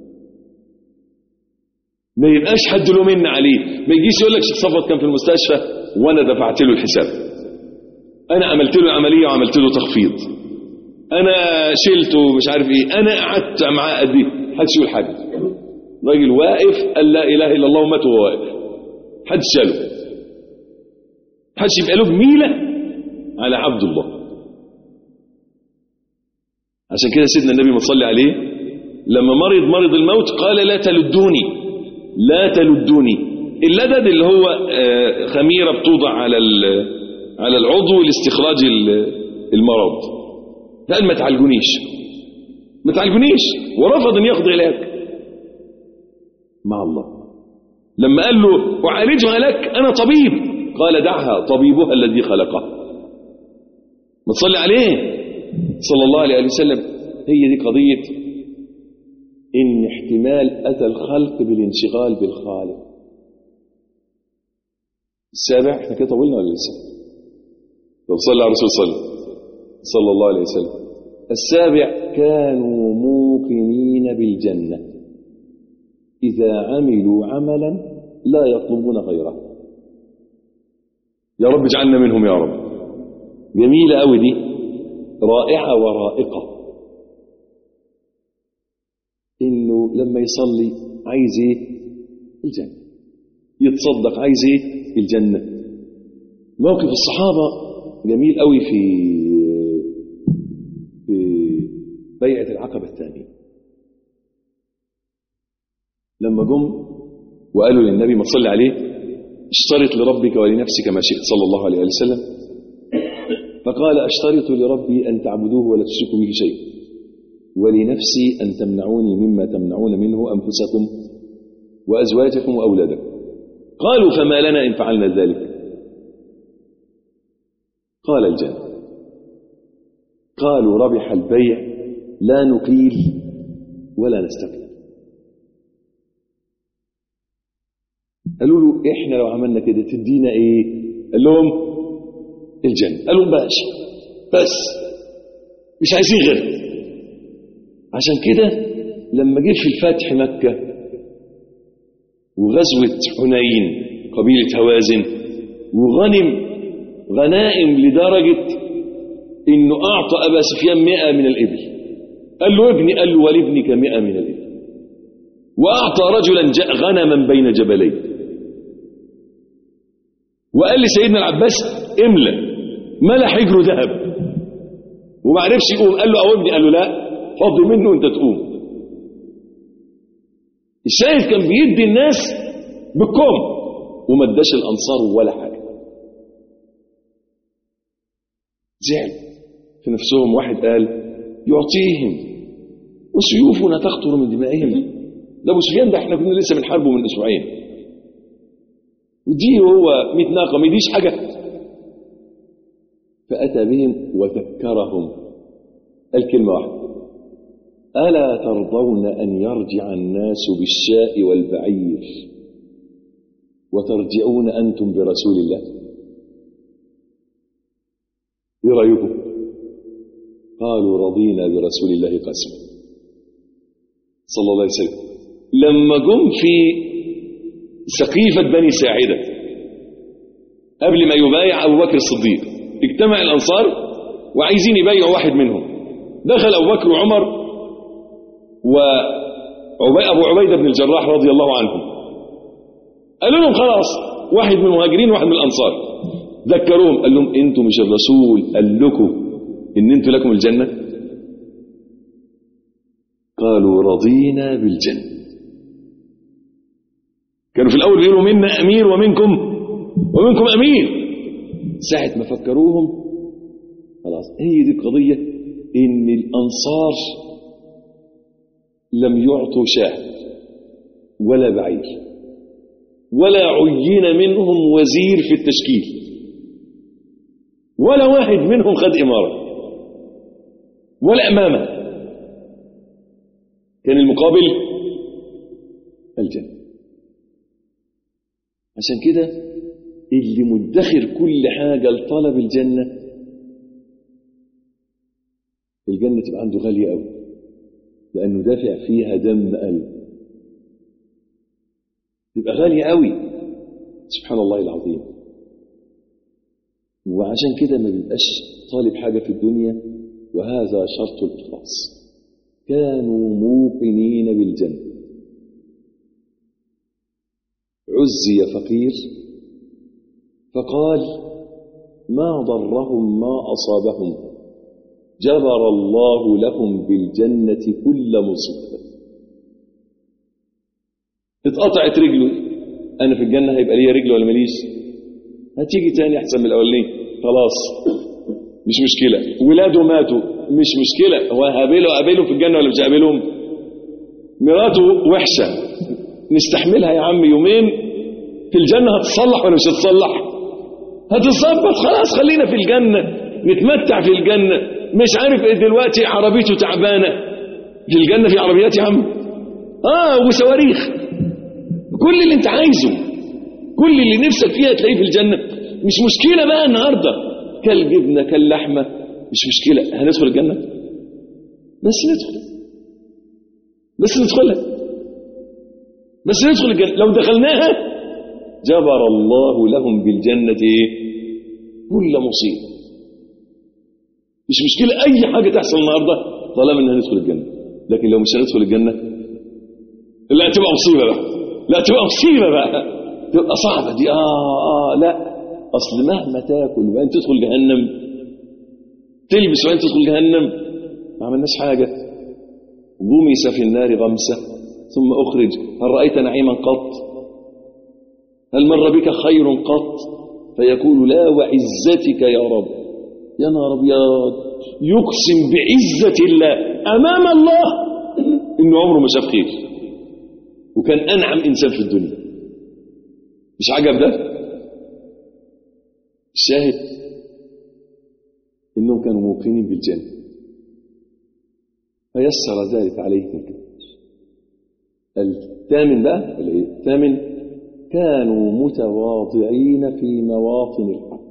ما يبقاش حد له من عليه ما يجيش يقول لك شيخ صفوت كان في المستشفى وانا دفعت له الحساب انا عملت له العمليه وعملت له تخفيض انا شلته مش عارف ايه انا قعدت معاه قد ايه محدش يقول حاجه راجل واقف قال لا اله الا الله ومات وهو واقف محدش شاله محدش يبقى له جميله على عبد الله عشان كده سيدنا النبي ما صلي عليه لما مرض مرض الموت قال لا تلدوني لا تلدوني اللدد اللي هو خميرة بتوضع على على العضو لاستخراج المرض قال ما تعالجونيش ما تعالجونيش ورفض ان ياخذ علاج مع الله لما قال له اعالجها لك انا طبيب قال دعها طبيبها الذي خلقها ما تصلي عليه صلى الله عليه وسلم هي دي قضيه إن احتمال أتى الخلق بالانشغال بالخالق السابع احنا كده طولنا ولا لسه طب صلى على الرسول صلى صلى الله عليه وسلم السابع كانوا موقنين بالجنة إذا عملوا عملا لا يطلبون غيره يا رب اجعلنا منهم يا رب جميلة قوي دي رائعة ورائقة انه لما يصلي عايز ايه الجنه يتصدق عايز ايه الجنه موقف الصحابه جميل قوي في في بيعه العقبه الثانيه لما جم وقالوا للنبي ما تصلي عليه اشترط لربك ولنفسك ما شئت صلى الله عليه وسلم فقال اشترط لربي ان تعبدوه ولا تشركوا به شيئا ولنفسي أن تمنعوني مما تمنعون منه أنفسكم وأزواجكم وأولادكم قالوا فما لنا إن فعلنا ذلك قال الجنة قالوا ربح البيع لا نقيل ولا نستقيل قالوا له إحنا لو عملنا كده تدينا إيه قال لهم الجنة قالوا ماشي بس مش عايزين غير عشان كده لما جه في الفتح مكة وغزوة حنين قبيلة هوازن وغنم غنائم لدرجة انه اعطى ابا سفيان مئة من الابل قال له ابني قال له ولابنك مئة من الابل واعطى رجلا غنما بين جبلين وقال لسيدنا العباس املى ملا حجره ذهب وما عرفش يقوم قال له او ابني قال له لا فضي منه انت تقوم الشاهد كان بيدي الناس بالكم وما اداش الانصار ولا حاجه زعل في نفسهم واحد قال يعطيهم وسيوفنا تخطر من دمائهم ده ابو سفيان ده احنا كنا لسه بنحاربه من اسبوعين ودي هو 100 ناقه ما يديش حاجه فاتى بهم وذكرهم قال كلمه واحده ألا ترضون أن يرجع الناس بالشاء والبعير وترجعون أنتم برسول الله إيه رأيكم قالوا رضينا برسول الله قسما صلى الله عليه وسلم لما جم في سقيفة بني ساعدة قبل ما يبايع أبو بكر الصديق اجتمع الأنصار وعايزين يبايعوا واحد منهم دخل أبو بكر وعمر وأبو عبيدة بن الجراح رضي الله عنهم قالوا لهم خلاص واحد من المهاجرين وواحد من الأنصار ذكروهم قال لهم انتم مش الرسول قال لكم ان انتم لكم الجنة قالوا رضينا بالجنة كانوا في الأول بيقولوا منا أمير ومنكم ومنكم أمير ساعة ما فكروهم خلاص هي دي القضية إن الأنصار لم يعطوا شاه ولا بعير ولا عين منهم وزير في التشكيل ولا واحد منهم خد إمارة ولا أمامة كان المقابل الجنة عشان كده اللي مدخر كل حاجة لطلب الجنة الجنة تبقى عنده غالية قوي لأنه دافع فيها دم قلب تبقى غالية قوي سبحان الله العظيم وعشان كده ما بيبقاش طالب حاجة في الدنيا وهذا شرط الإخلاص كانوا موقنين بالجنة عزي فقير فقال ما ضرهم ما أصابهم جبر الله لهم بالجنة كل مصيبة اتقطعت رجله أنا في الجنة هيبقى ليا رجل ولا ماليش هتيجي تاني أحسن من الأولين خلاص مش مشكلة ولاده ماتوا مش مشكلة هو هقابله قابله في الجنة ولا مش هقابلهم مراته وحشة نستحملها يا عم يومين في الجنة هتصلح ولا مش هتصلح هتظبط خلاص خلينا في الجنة نتمتع في الجنة مش عارف ايه دلوقتي عربيته تعبانة في الجنة في عربيات يا عم اه وصواريخ كل اللي انت عايزه كل اللي نفسك فيها تلاقيه في الجنة مش مشكلة بقى النهاردة كل جبنة كل لحمة مش مشكلة هندخل الجنة بس ندخل بس ندخلها بس ندخل الجنة لو دخلناها جبر الله لهم بالجنة ايه كل مصيبة مش مشكلة أي حاجة تحصل النهاردة طالما إنها ندخل الجنة لكن لو مش هندخل الجنة لا تبقى مصيبة بقى لا تبقى مصيبة بقى تبقى صعبة دي آه آه لا أصل مهما تاكل وأنت تدخل جهنم تلبس وأنت تدخل جهنم ما عملناش حاجة غمس في النار غمسة ثم أخرج هل رأيت نعيما قط هل مر بك خير قط فيقول لا وعزتك يا رب يا نهار ابيض يقسم بعزة الله أمام الله إنه عمره ما شاف خير وكان أنعم إنسان في الدنيا مش عجب ده الشاهد إنهم كانوا موقنين بالجنة فيسر ذلك عليهم الكبير الثامن بقى ولا ايه الثامن كانوا متواضعين في مواطن الحق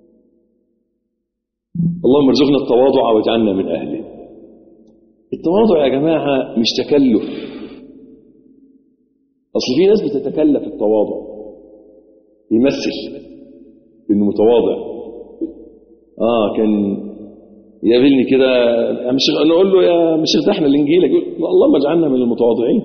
اللهم ارزقنا التواضع واجعلنا من اهله التواضع يا جماعه مش تكلف اصل في ناس بتتكلف التواضع يمثل انه متواضع اه كان يقابلني كده مش نقول له يا مش احنا الانجيل يقول اللهم اجعلنا من المتواضعين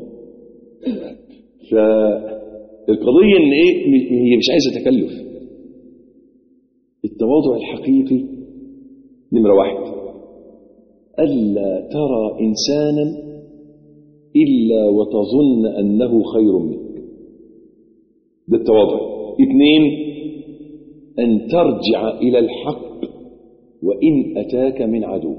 فالقضيه ان ايه هي مش عايزه تكلف التواضع الحقيقي نمره واحد الا ترى انسانا الا وتظن انه خير منك ده التواضع اثنين ان ترجع الى الحق وإن أتاك من عدو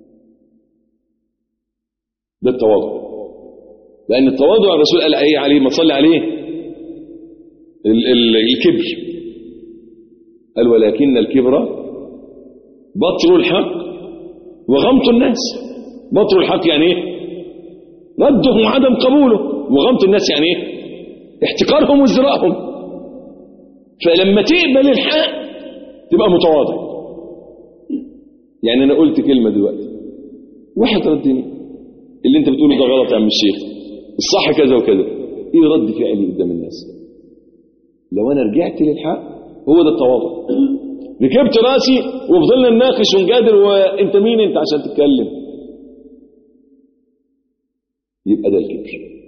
ده التواضع لأن التواضع الرسول قال أيه عليه ما صلى عليه ال ال الكبر قال ولكن الكبر بطر الحق وغمط الناس بطر الحق يعني ايه رده وعدم قبوله وغمط الناس يعني ايه احتقارهم وازدراءهم فلما تقبل الحق تبقى متواضع يعني انا قلت كلمه دلوقتي واحد ردني اللي انت بتقوله ده غلط يا عم الشيخ الصح كذا وكذا ايه رد فعلي قدام الناس لو انا رجعت للحق هو ده التواضع ركبت راسي وفضلنا نناقش ونجادل وانت مين انت عشان تتكلم يبقى ده الكبر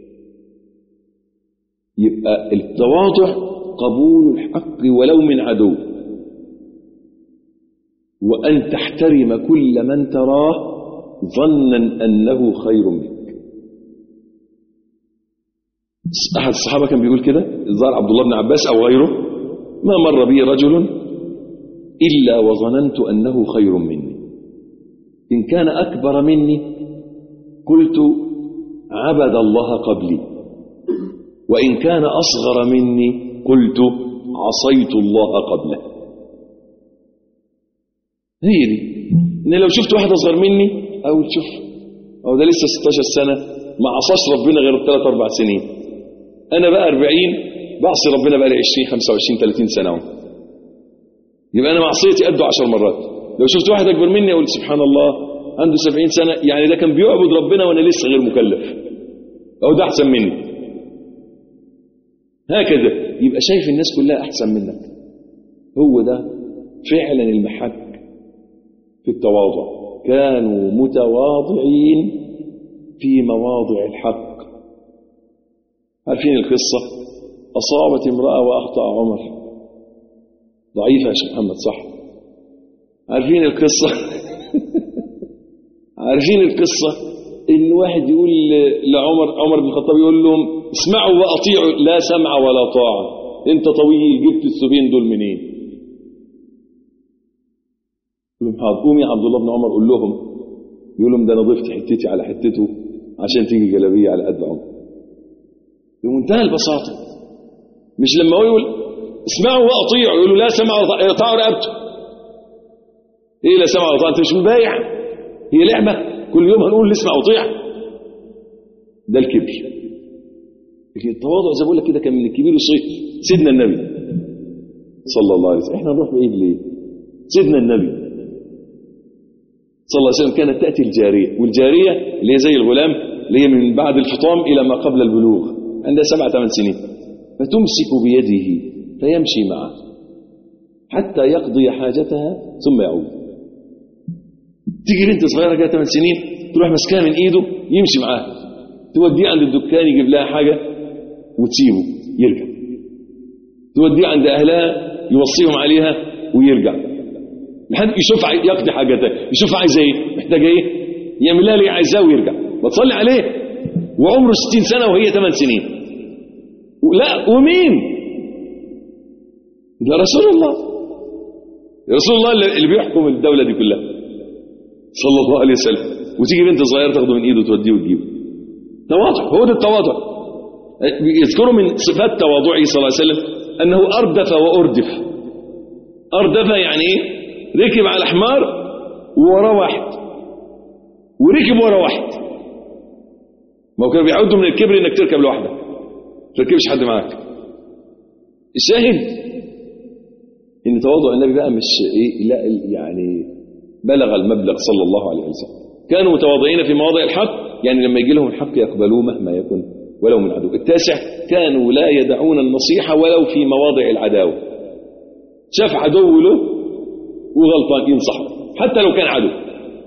يبقى التواضع قبول الحق ولو من عدو وأن تحترم كل من تراه ظنا أنه خير منك أحد الصحابة كان بيقول كده الظاهر عبد الله بن عباس أو غيره ما مر بي رجل إلا وظننت أنه خير مني إن كان أكبر مني قلت عبد الله قبلي وإن كان أصغر مني قلت عصيت الله قبله هي دي إن لو شفت واحد أصغر مني أو شوف أو ده لسه 16 سنة ما عصاش ربنا غير 3 4 سنين أنا بقى 40 بعصي ربنا بقى لي 20 25 30 سنة اهو يبقى أنا معصيتي قده 10 مرات لو شفت واحد أكبر مني أقول سبحان الله عنده 70 سنة يعني ده كان بيعبد ربنا وأنا لسه غير مكلف أو ده أحسن مني هكذا يبقى شايف الناس كلها أحسن منك هو ده فعلا المحك في التواضع كانوا متواضعين في مواضع الحق عارفين القصة أصابت امرأة وأخطأ عمر ضعيفة يا شيخ محمد صح عارفين القصة عارفين القصة إن واحد يقول لعمر عمر بن الخطاب يقول لهم اسمعوا وأطيعوا لا سمع ولا طاعة أنت طويل جبت السبين دول منين يقول لهم حاضر قوم يا عبد الله بن عمر قول لهم يقول لهم ده أنا ضفت حتتي على حتته عشان تيجي جلابية على قد عمر بمنتهى البساطة مش لما هو يقول اسمعوا وأطيعوا يقولوا لا سمع ولا طاعة رقبته ايه لا سمع ولا طاعة انت مش مبايع هي لعبة كل يوم هنقول نسمع وطيع ده الكبر لكن التواضع زي ما بقول لك كده كان من الكبير والصغير سيدنا النبي صلى الله عليه وسلم احنا نروح بعيد ليه سيدنا النبي صلى الله عليه وسلم كانت تأتي الجارية والجارية اللي هي زي الغلام اللي هي من بعد الفطام إلى ما قبل البلوغ عندها سبع ثمان سنين فتمسك بيده فيمشي معه حتى يقضي حاجتها ثم يعود تيجي بنت صغيرة كده 8 سنين تروح ماسكاها من ايده يمشي معاها توديه عند الدكان يجيب لها حاجة وتسيبه يرجع توديه عند أهلها يوصيهم عليها ويرجع لحد يشوف يقضي حاجتها يشوف عايزة ايه محتاجة ايه يعمل لها اللي عايزاه ويرجع وتصلي عليه وعمره 60 سنة وهي 8 سنين لا ومين ده رسول الله رسول الله اللي بيحكم الدولة دي كلها صلى الله عليه وسلم وتيجي بنت صغيره تاخده من ايده وتوديه وتجيبه تواضع هو ده التواضع يذكروا من صفات تواضعه صلى الله عليه وسلم انه اردف واردف اردف يعني ايه ركب على حمار ووراه واحد وركب ورا واحد ما هو كانوا بيعودوا من الكبر انك تركب لوحدك ما تركبش حد معاك الشاهد ان تواضع النبي بقى مش ايه لا يعني بلغ المبلغ صلى الله عليه وسلم كانوا متواضعين في مواضع الحق يعني لما يجي لهم الحق يقبلوه مهما يكن ولو من عدو التاسع كانوا لا يدعون النصيحة ولو في مواضع العداوة شاف عدو له وغلطان ينصحه حتى لو كان عدو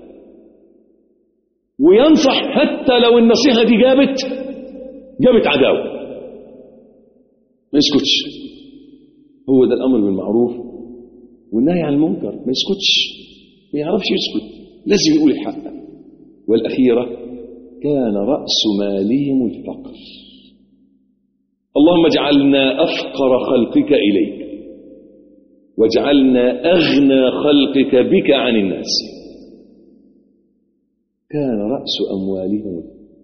وينصح حتى لو النصيحة دي جابت جابت عداوة ما يسكتش هو ده الأمر بالمعروف والنهي عن المنكر ما يسكتش ما يعرفش يسكت لازم يقول الحق والأخيرة كان رأس مالهم الفقر اللهم اجعلنا أفقر خلقك إليك واجعلنا أغنى خلقك بك عن الناس كان رأس أموالهم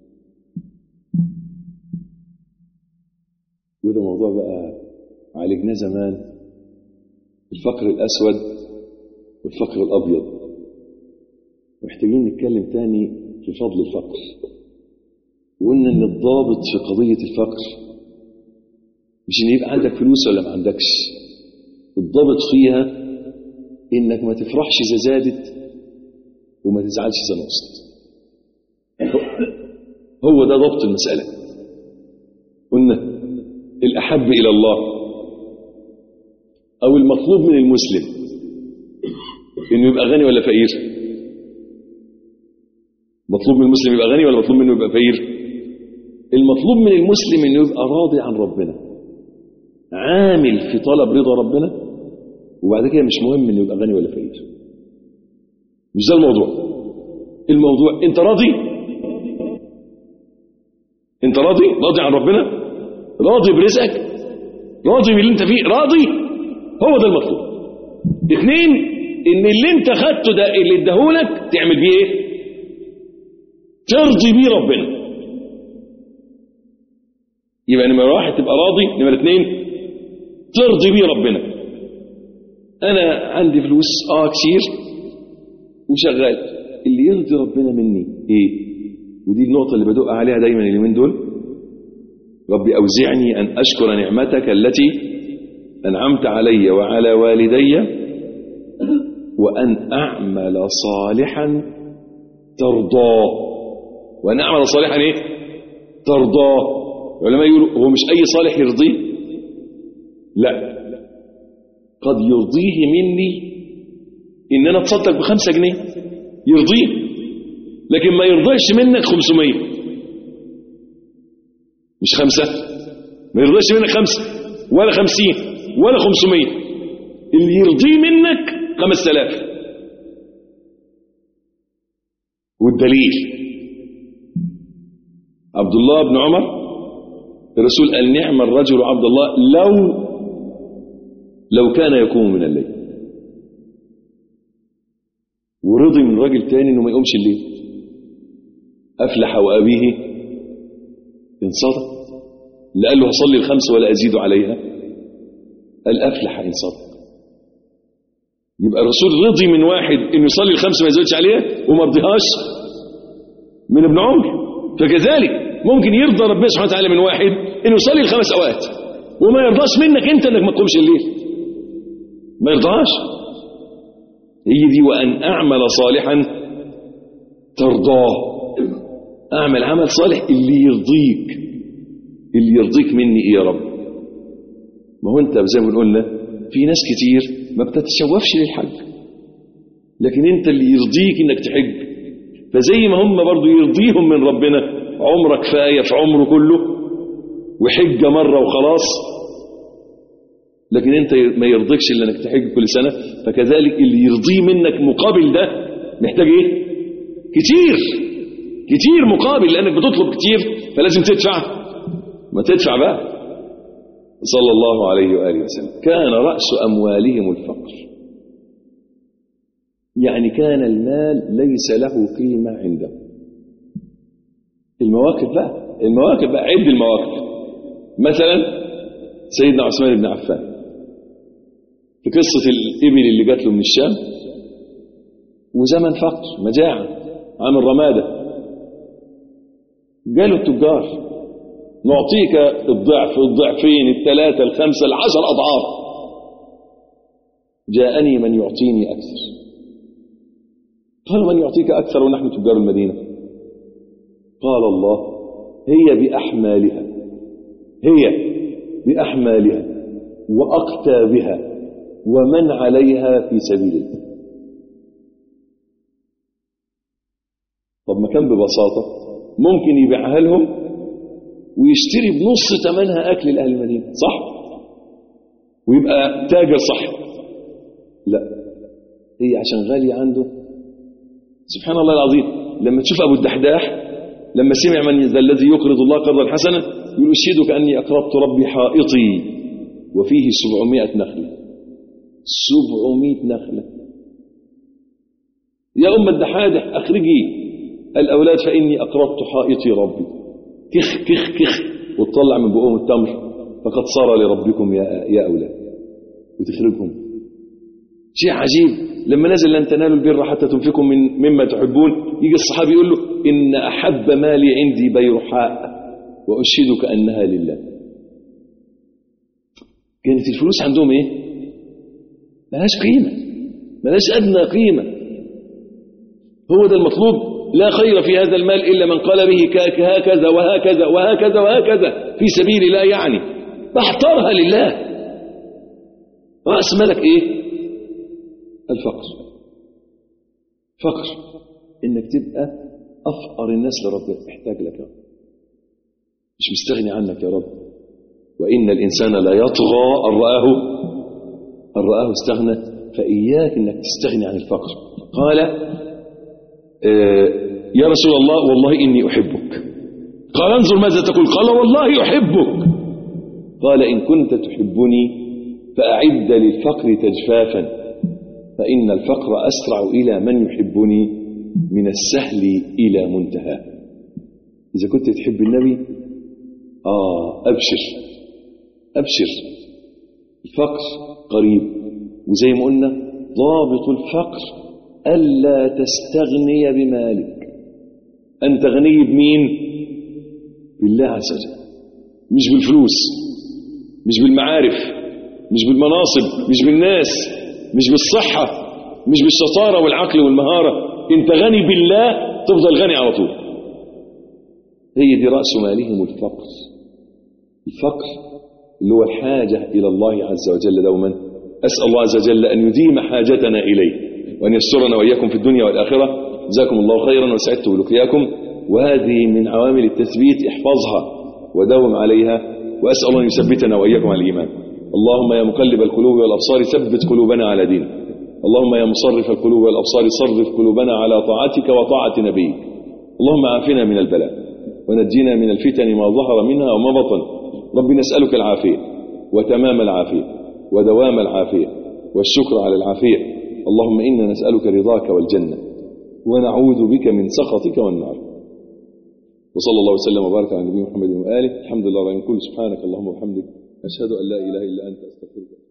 وده موضوع بقى عالجناه زمان الفقر الأسود والفقر الأبيض محتاجين نتكلم تاني في فضل الفقر وقلنا ان الضابط في قضية الفقر مش ان يبقى عندك فلوس ولا ما عندكش الضابط فيها انك ما تفرحش اذا زادت وما تزعلش اذا نقصت هو ده ضبط المسألة أحب إلى الله أو المطلوب من المسلم إنه يبقى غني ولا فقير مطلوب من المسلم يبقى غني ولا مطلوب منه يبقى فقير المطلوب من المسلم إنه يبقى راضي عن ربنا عامل في طلب رضا ربنا وبعد كده مش مهم إنه يبقى غني ولا فقير مش ده الموضوع الموضوع انت راضي انت راضي راضي عن ربنا راضي برزقك راضي باللي انت فيه راضي هو ده المطلوب اثنين ان اللي انت خدته ده اللي اداهولك تعمل بيه ايه ترضي بيه ربنا يبقى نمرة واحد تبقى راضي نمرة اثنين ترضي بيه ربنا انا عندي فلوس اه كتير وشغال اللي يرضي ربنا مني ايه ودي النقطة اللي بدق عليها دايما اليومين دول ربي أوزعني أن أشكر نعمتك التي أنعمت علي وعلى والدي وأن أعمل صالحا ترضاه وأن أعمل صالحا إيه ترضاه العلماء يقولوا هو مش أي صالح يرضيه لا قد يرضيه مني إن أنا أتصدق بخمسة جنيه يرضيه لكن ما يرضيش منك 500 مش خمسة ما يرضيش منك خمسة ولا خمسين ولا 500 اللي يرضيه منك 5000 والدليل عبد الله بن عمر الرسول قال نعم الرجل عبد الله لو لو كان يقوم من الليل ورضي من راجل تاني انه ما يقومش الليل افلح وابيه ان صدق لا قال له هصلي الخمس ولا ازيد عليها قال افلح ان صدق يبقى الرسول رضي من واحد انه يصلي الخمس ما يزودش عليها وما رضيهاش من ابن عمر فكذلك ممكن يرضى ربنا سبحانه وتعالى من واحد انه يصلي الخمس اوقات وما يرضاش منك انت انك ما تقومش الليل ما يرضاش هي دي وان اعمل صالحا ترضاه اعمل عمل صالح اللي يرضيك اللي يرضيك مني ايه يا رب ما هو انت زي ما قلنا في ناس كتير ما بتتشوفش للحج لكن انت اللي يرضيك انك تحج فزي ما هم برضو يرضيهم من ربنا عمرك كفايه في عمره كله وحجه مره وخلاص لكن انت ما يرضيكش الا انك تحج كل سنه فكذلك اللي يرضيه منك مقابل ده محتاج ايه كتير كتير مقابل لانك بتطلب كتير فلازم تدفع ما تدفع بقى صلى الله عليه واله وسلم كان راس اموالهم الفقر يعني كان المال ليس له قيمه عندهم المواقف بقى المواقف بقى عد المواقف مثلا سيدنا عثمان بن عفان في قصة الإبل اللي جات له من الشام وزمن فقر مجاعة عام الرمادة قالوا التجار نعطيك الضعف الضعفين الثلاثة الخمسة العشر أضعاف جاءني من يعطيني أكثر قال من يعطيك أكثر ونحن تجار المدينة قال الله هي بأحمالها هي بأحمالها وأقتابها ومن عليها في سبيل الله طب ما كان ببساطة ممكن يبيعها لهم ويشتري بنص ثمنها أكل لأهل المدينة صح؟ ويبقى تاجر صح لا هي عشان غالية عنده سبحان الله العظيم لما تشوف أبو الدحداح لما سمع من ذا الذي يقرض الله قرضا حسنا يقول أشهدك أني أقرضت ربي حائطي وفيه سبعمائة نخلة سبعمائة نخلة يا أم الدحادح أخرجي الأولاد فإني أقرضت حائطي ربي كخ كخ كخ وتطلع من بقهم التمر فقد صار لربكم يا, يا أولاد وتخرجهم شيء عجيب لما نزل لن تنالوا البر حتى تنفقوا من مما تحبون يجي الصحابي يقول له إن أحب مالي عندي بيرحاء وأشهدك أنها لله كانت الفلوس عندهم إيه ملهاش قيمة ملهاش أدنى قيمة هو ده المطلوب لا خير في هذا المال إلا من قال به هكذا وهكذا وهكذا وهكذا في سبيل الله يعني بحترها لله رأس مالك ايه الفقر فقر انك تبقى افقر الناس لربنا محتاج لك يا رب مش مستغني عنك يا رب وان الانسان لا يطغى ان رآه ان رآه استغنى فاياك انك تستغني عن الفقر قال آه يا رسول الله والله اني احبك قال انظر ماذا تقول قال والله احبك قال ان كنت تحبني فاعد للفقر تجفافا فإن الفقر أسرع إلى من يحبني من السهل إلى منتهى إذا كنت تحب النبي آه أبشر أبشر الفقر قريب وزي ما قلنا ضابط الفقر ألا تستغني بمالك أنت غني بمين بالله عز وجل مش بالفلوس مش بالمعارف مش بالمناصب مش بالناس مش بالصحة مش بالشطارة والعقل والمهارة انت غني بالله تفضل غني على طول هي دي رأس مالهم الفقر الفقر اللي هو الحاجة إلى الله عز وجل دوما أسأل الله عز وجل أن يديم حاجتنا إليه وأن يسترنا وإياكم في الدنيا والآخرة جزاكم الله خيرا وسعدت بلقياكم وهذه من عوامل التثبيت احفظها وداوم عليها وأسأل الله أن يثبتنا وإياكم على الإيمان اللهم يا مقلب القلوب والأبصار ثبت قلوبنا على دينك اللهم يا مصرف القلوب والأبصار صرف قلوبنا على طاعتك وطاعة نبيك اللهم عافنا من البلاء ونجينا من الفتن ما ظهر منها وما بطن رب نسألك العافية وتمام العافية ودوام العافية والشكر على العافية اللهم إنا نسألك رضاك والجنة ونعوذ بك من سخطك والنار وصلى الله وسلم وبارك على نبينا محمد وآله الحمد لله رب العالمين كل سبحانك اللهم وبحمدك أشهد أن لا إله إلا أنت أستغفرك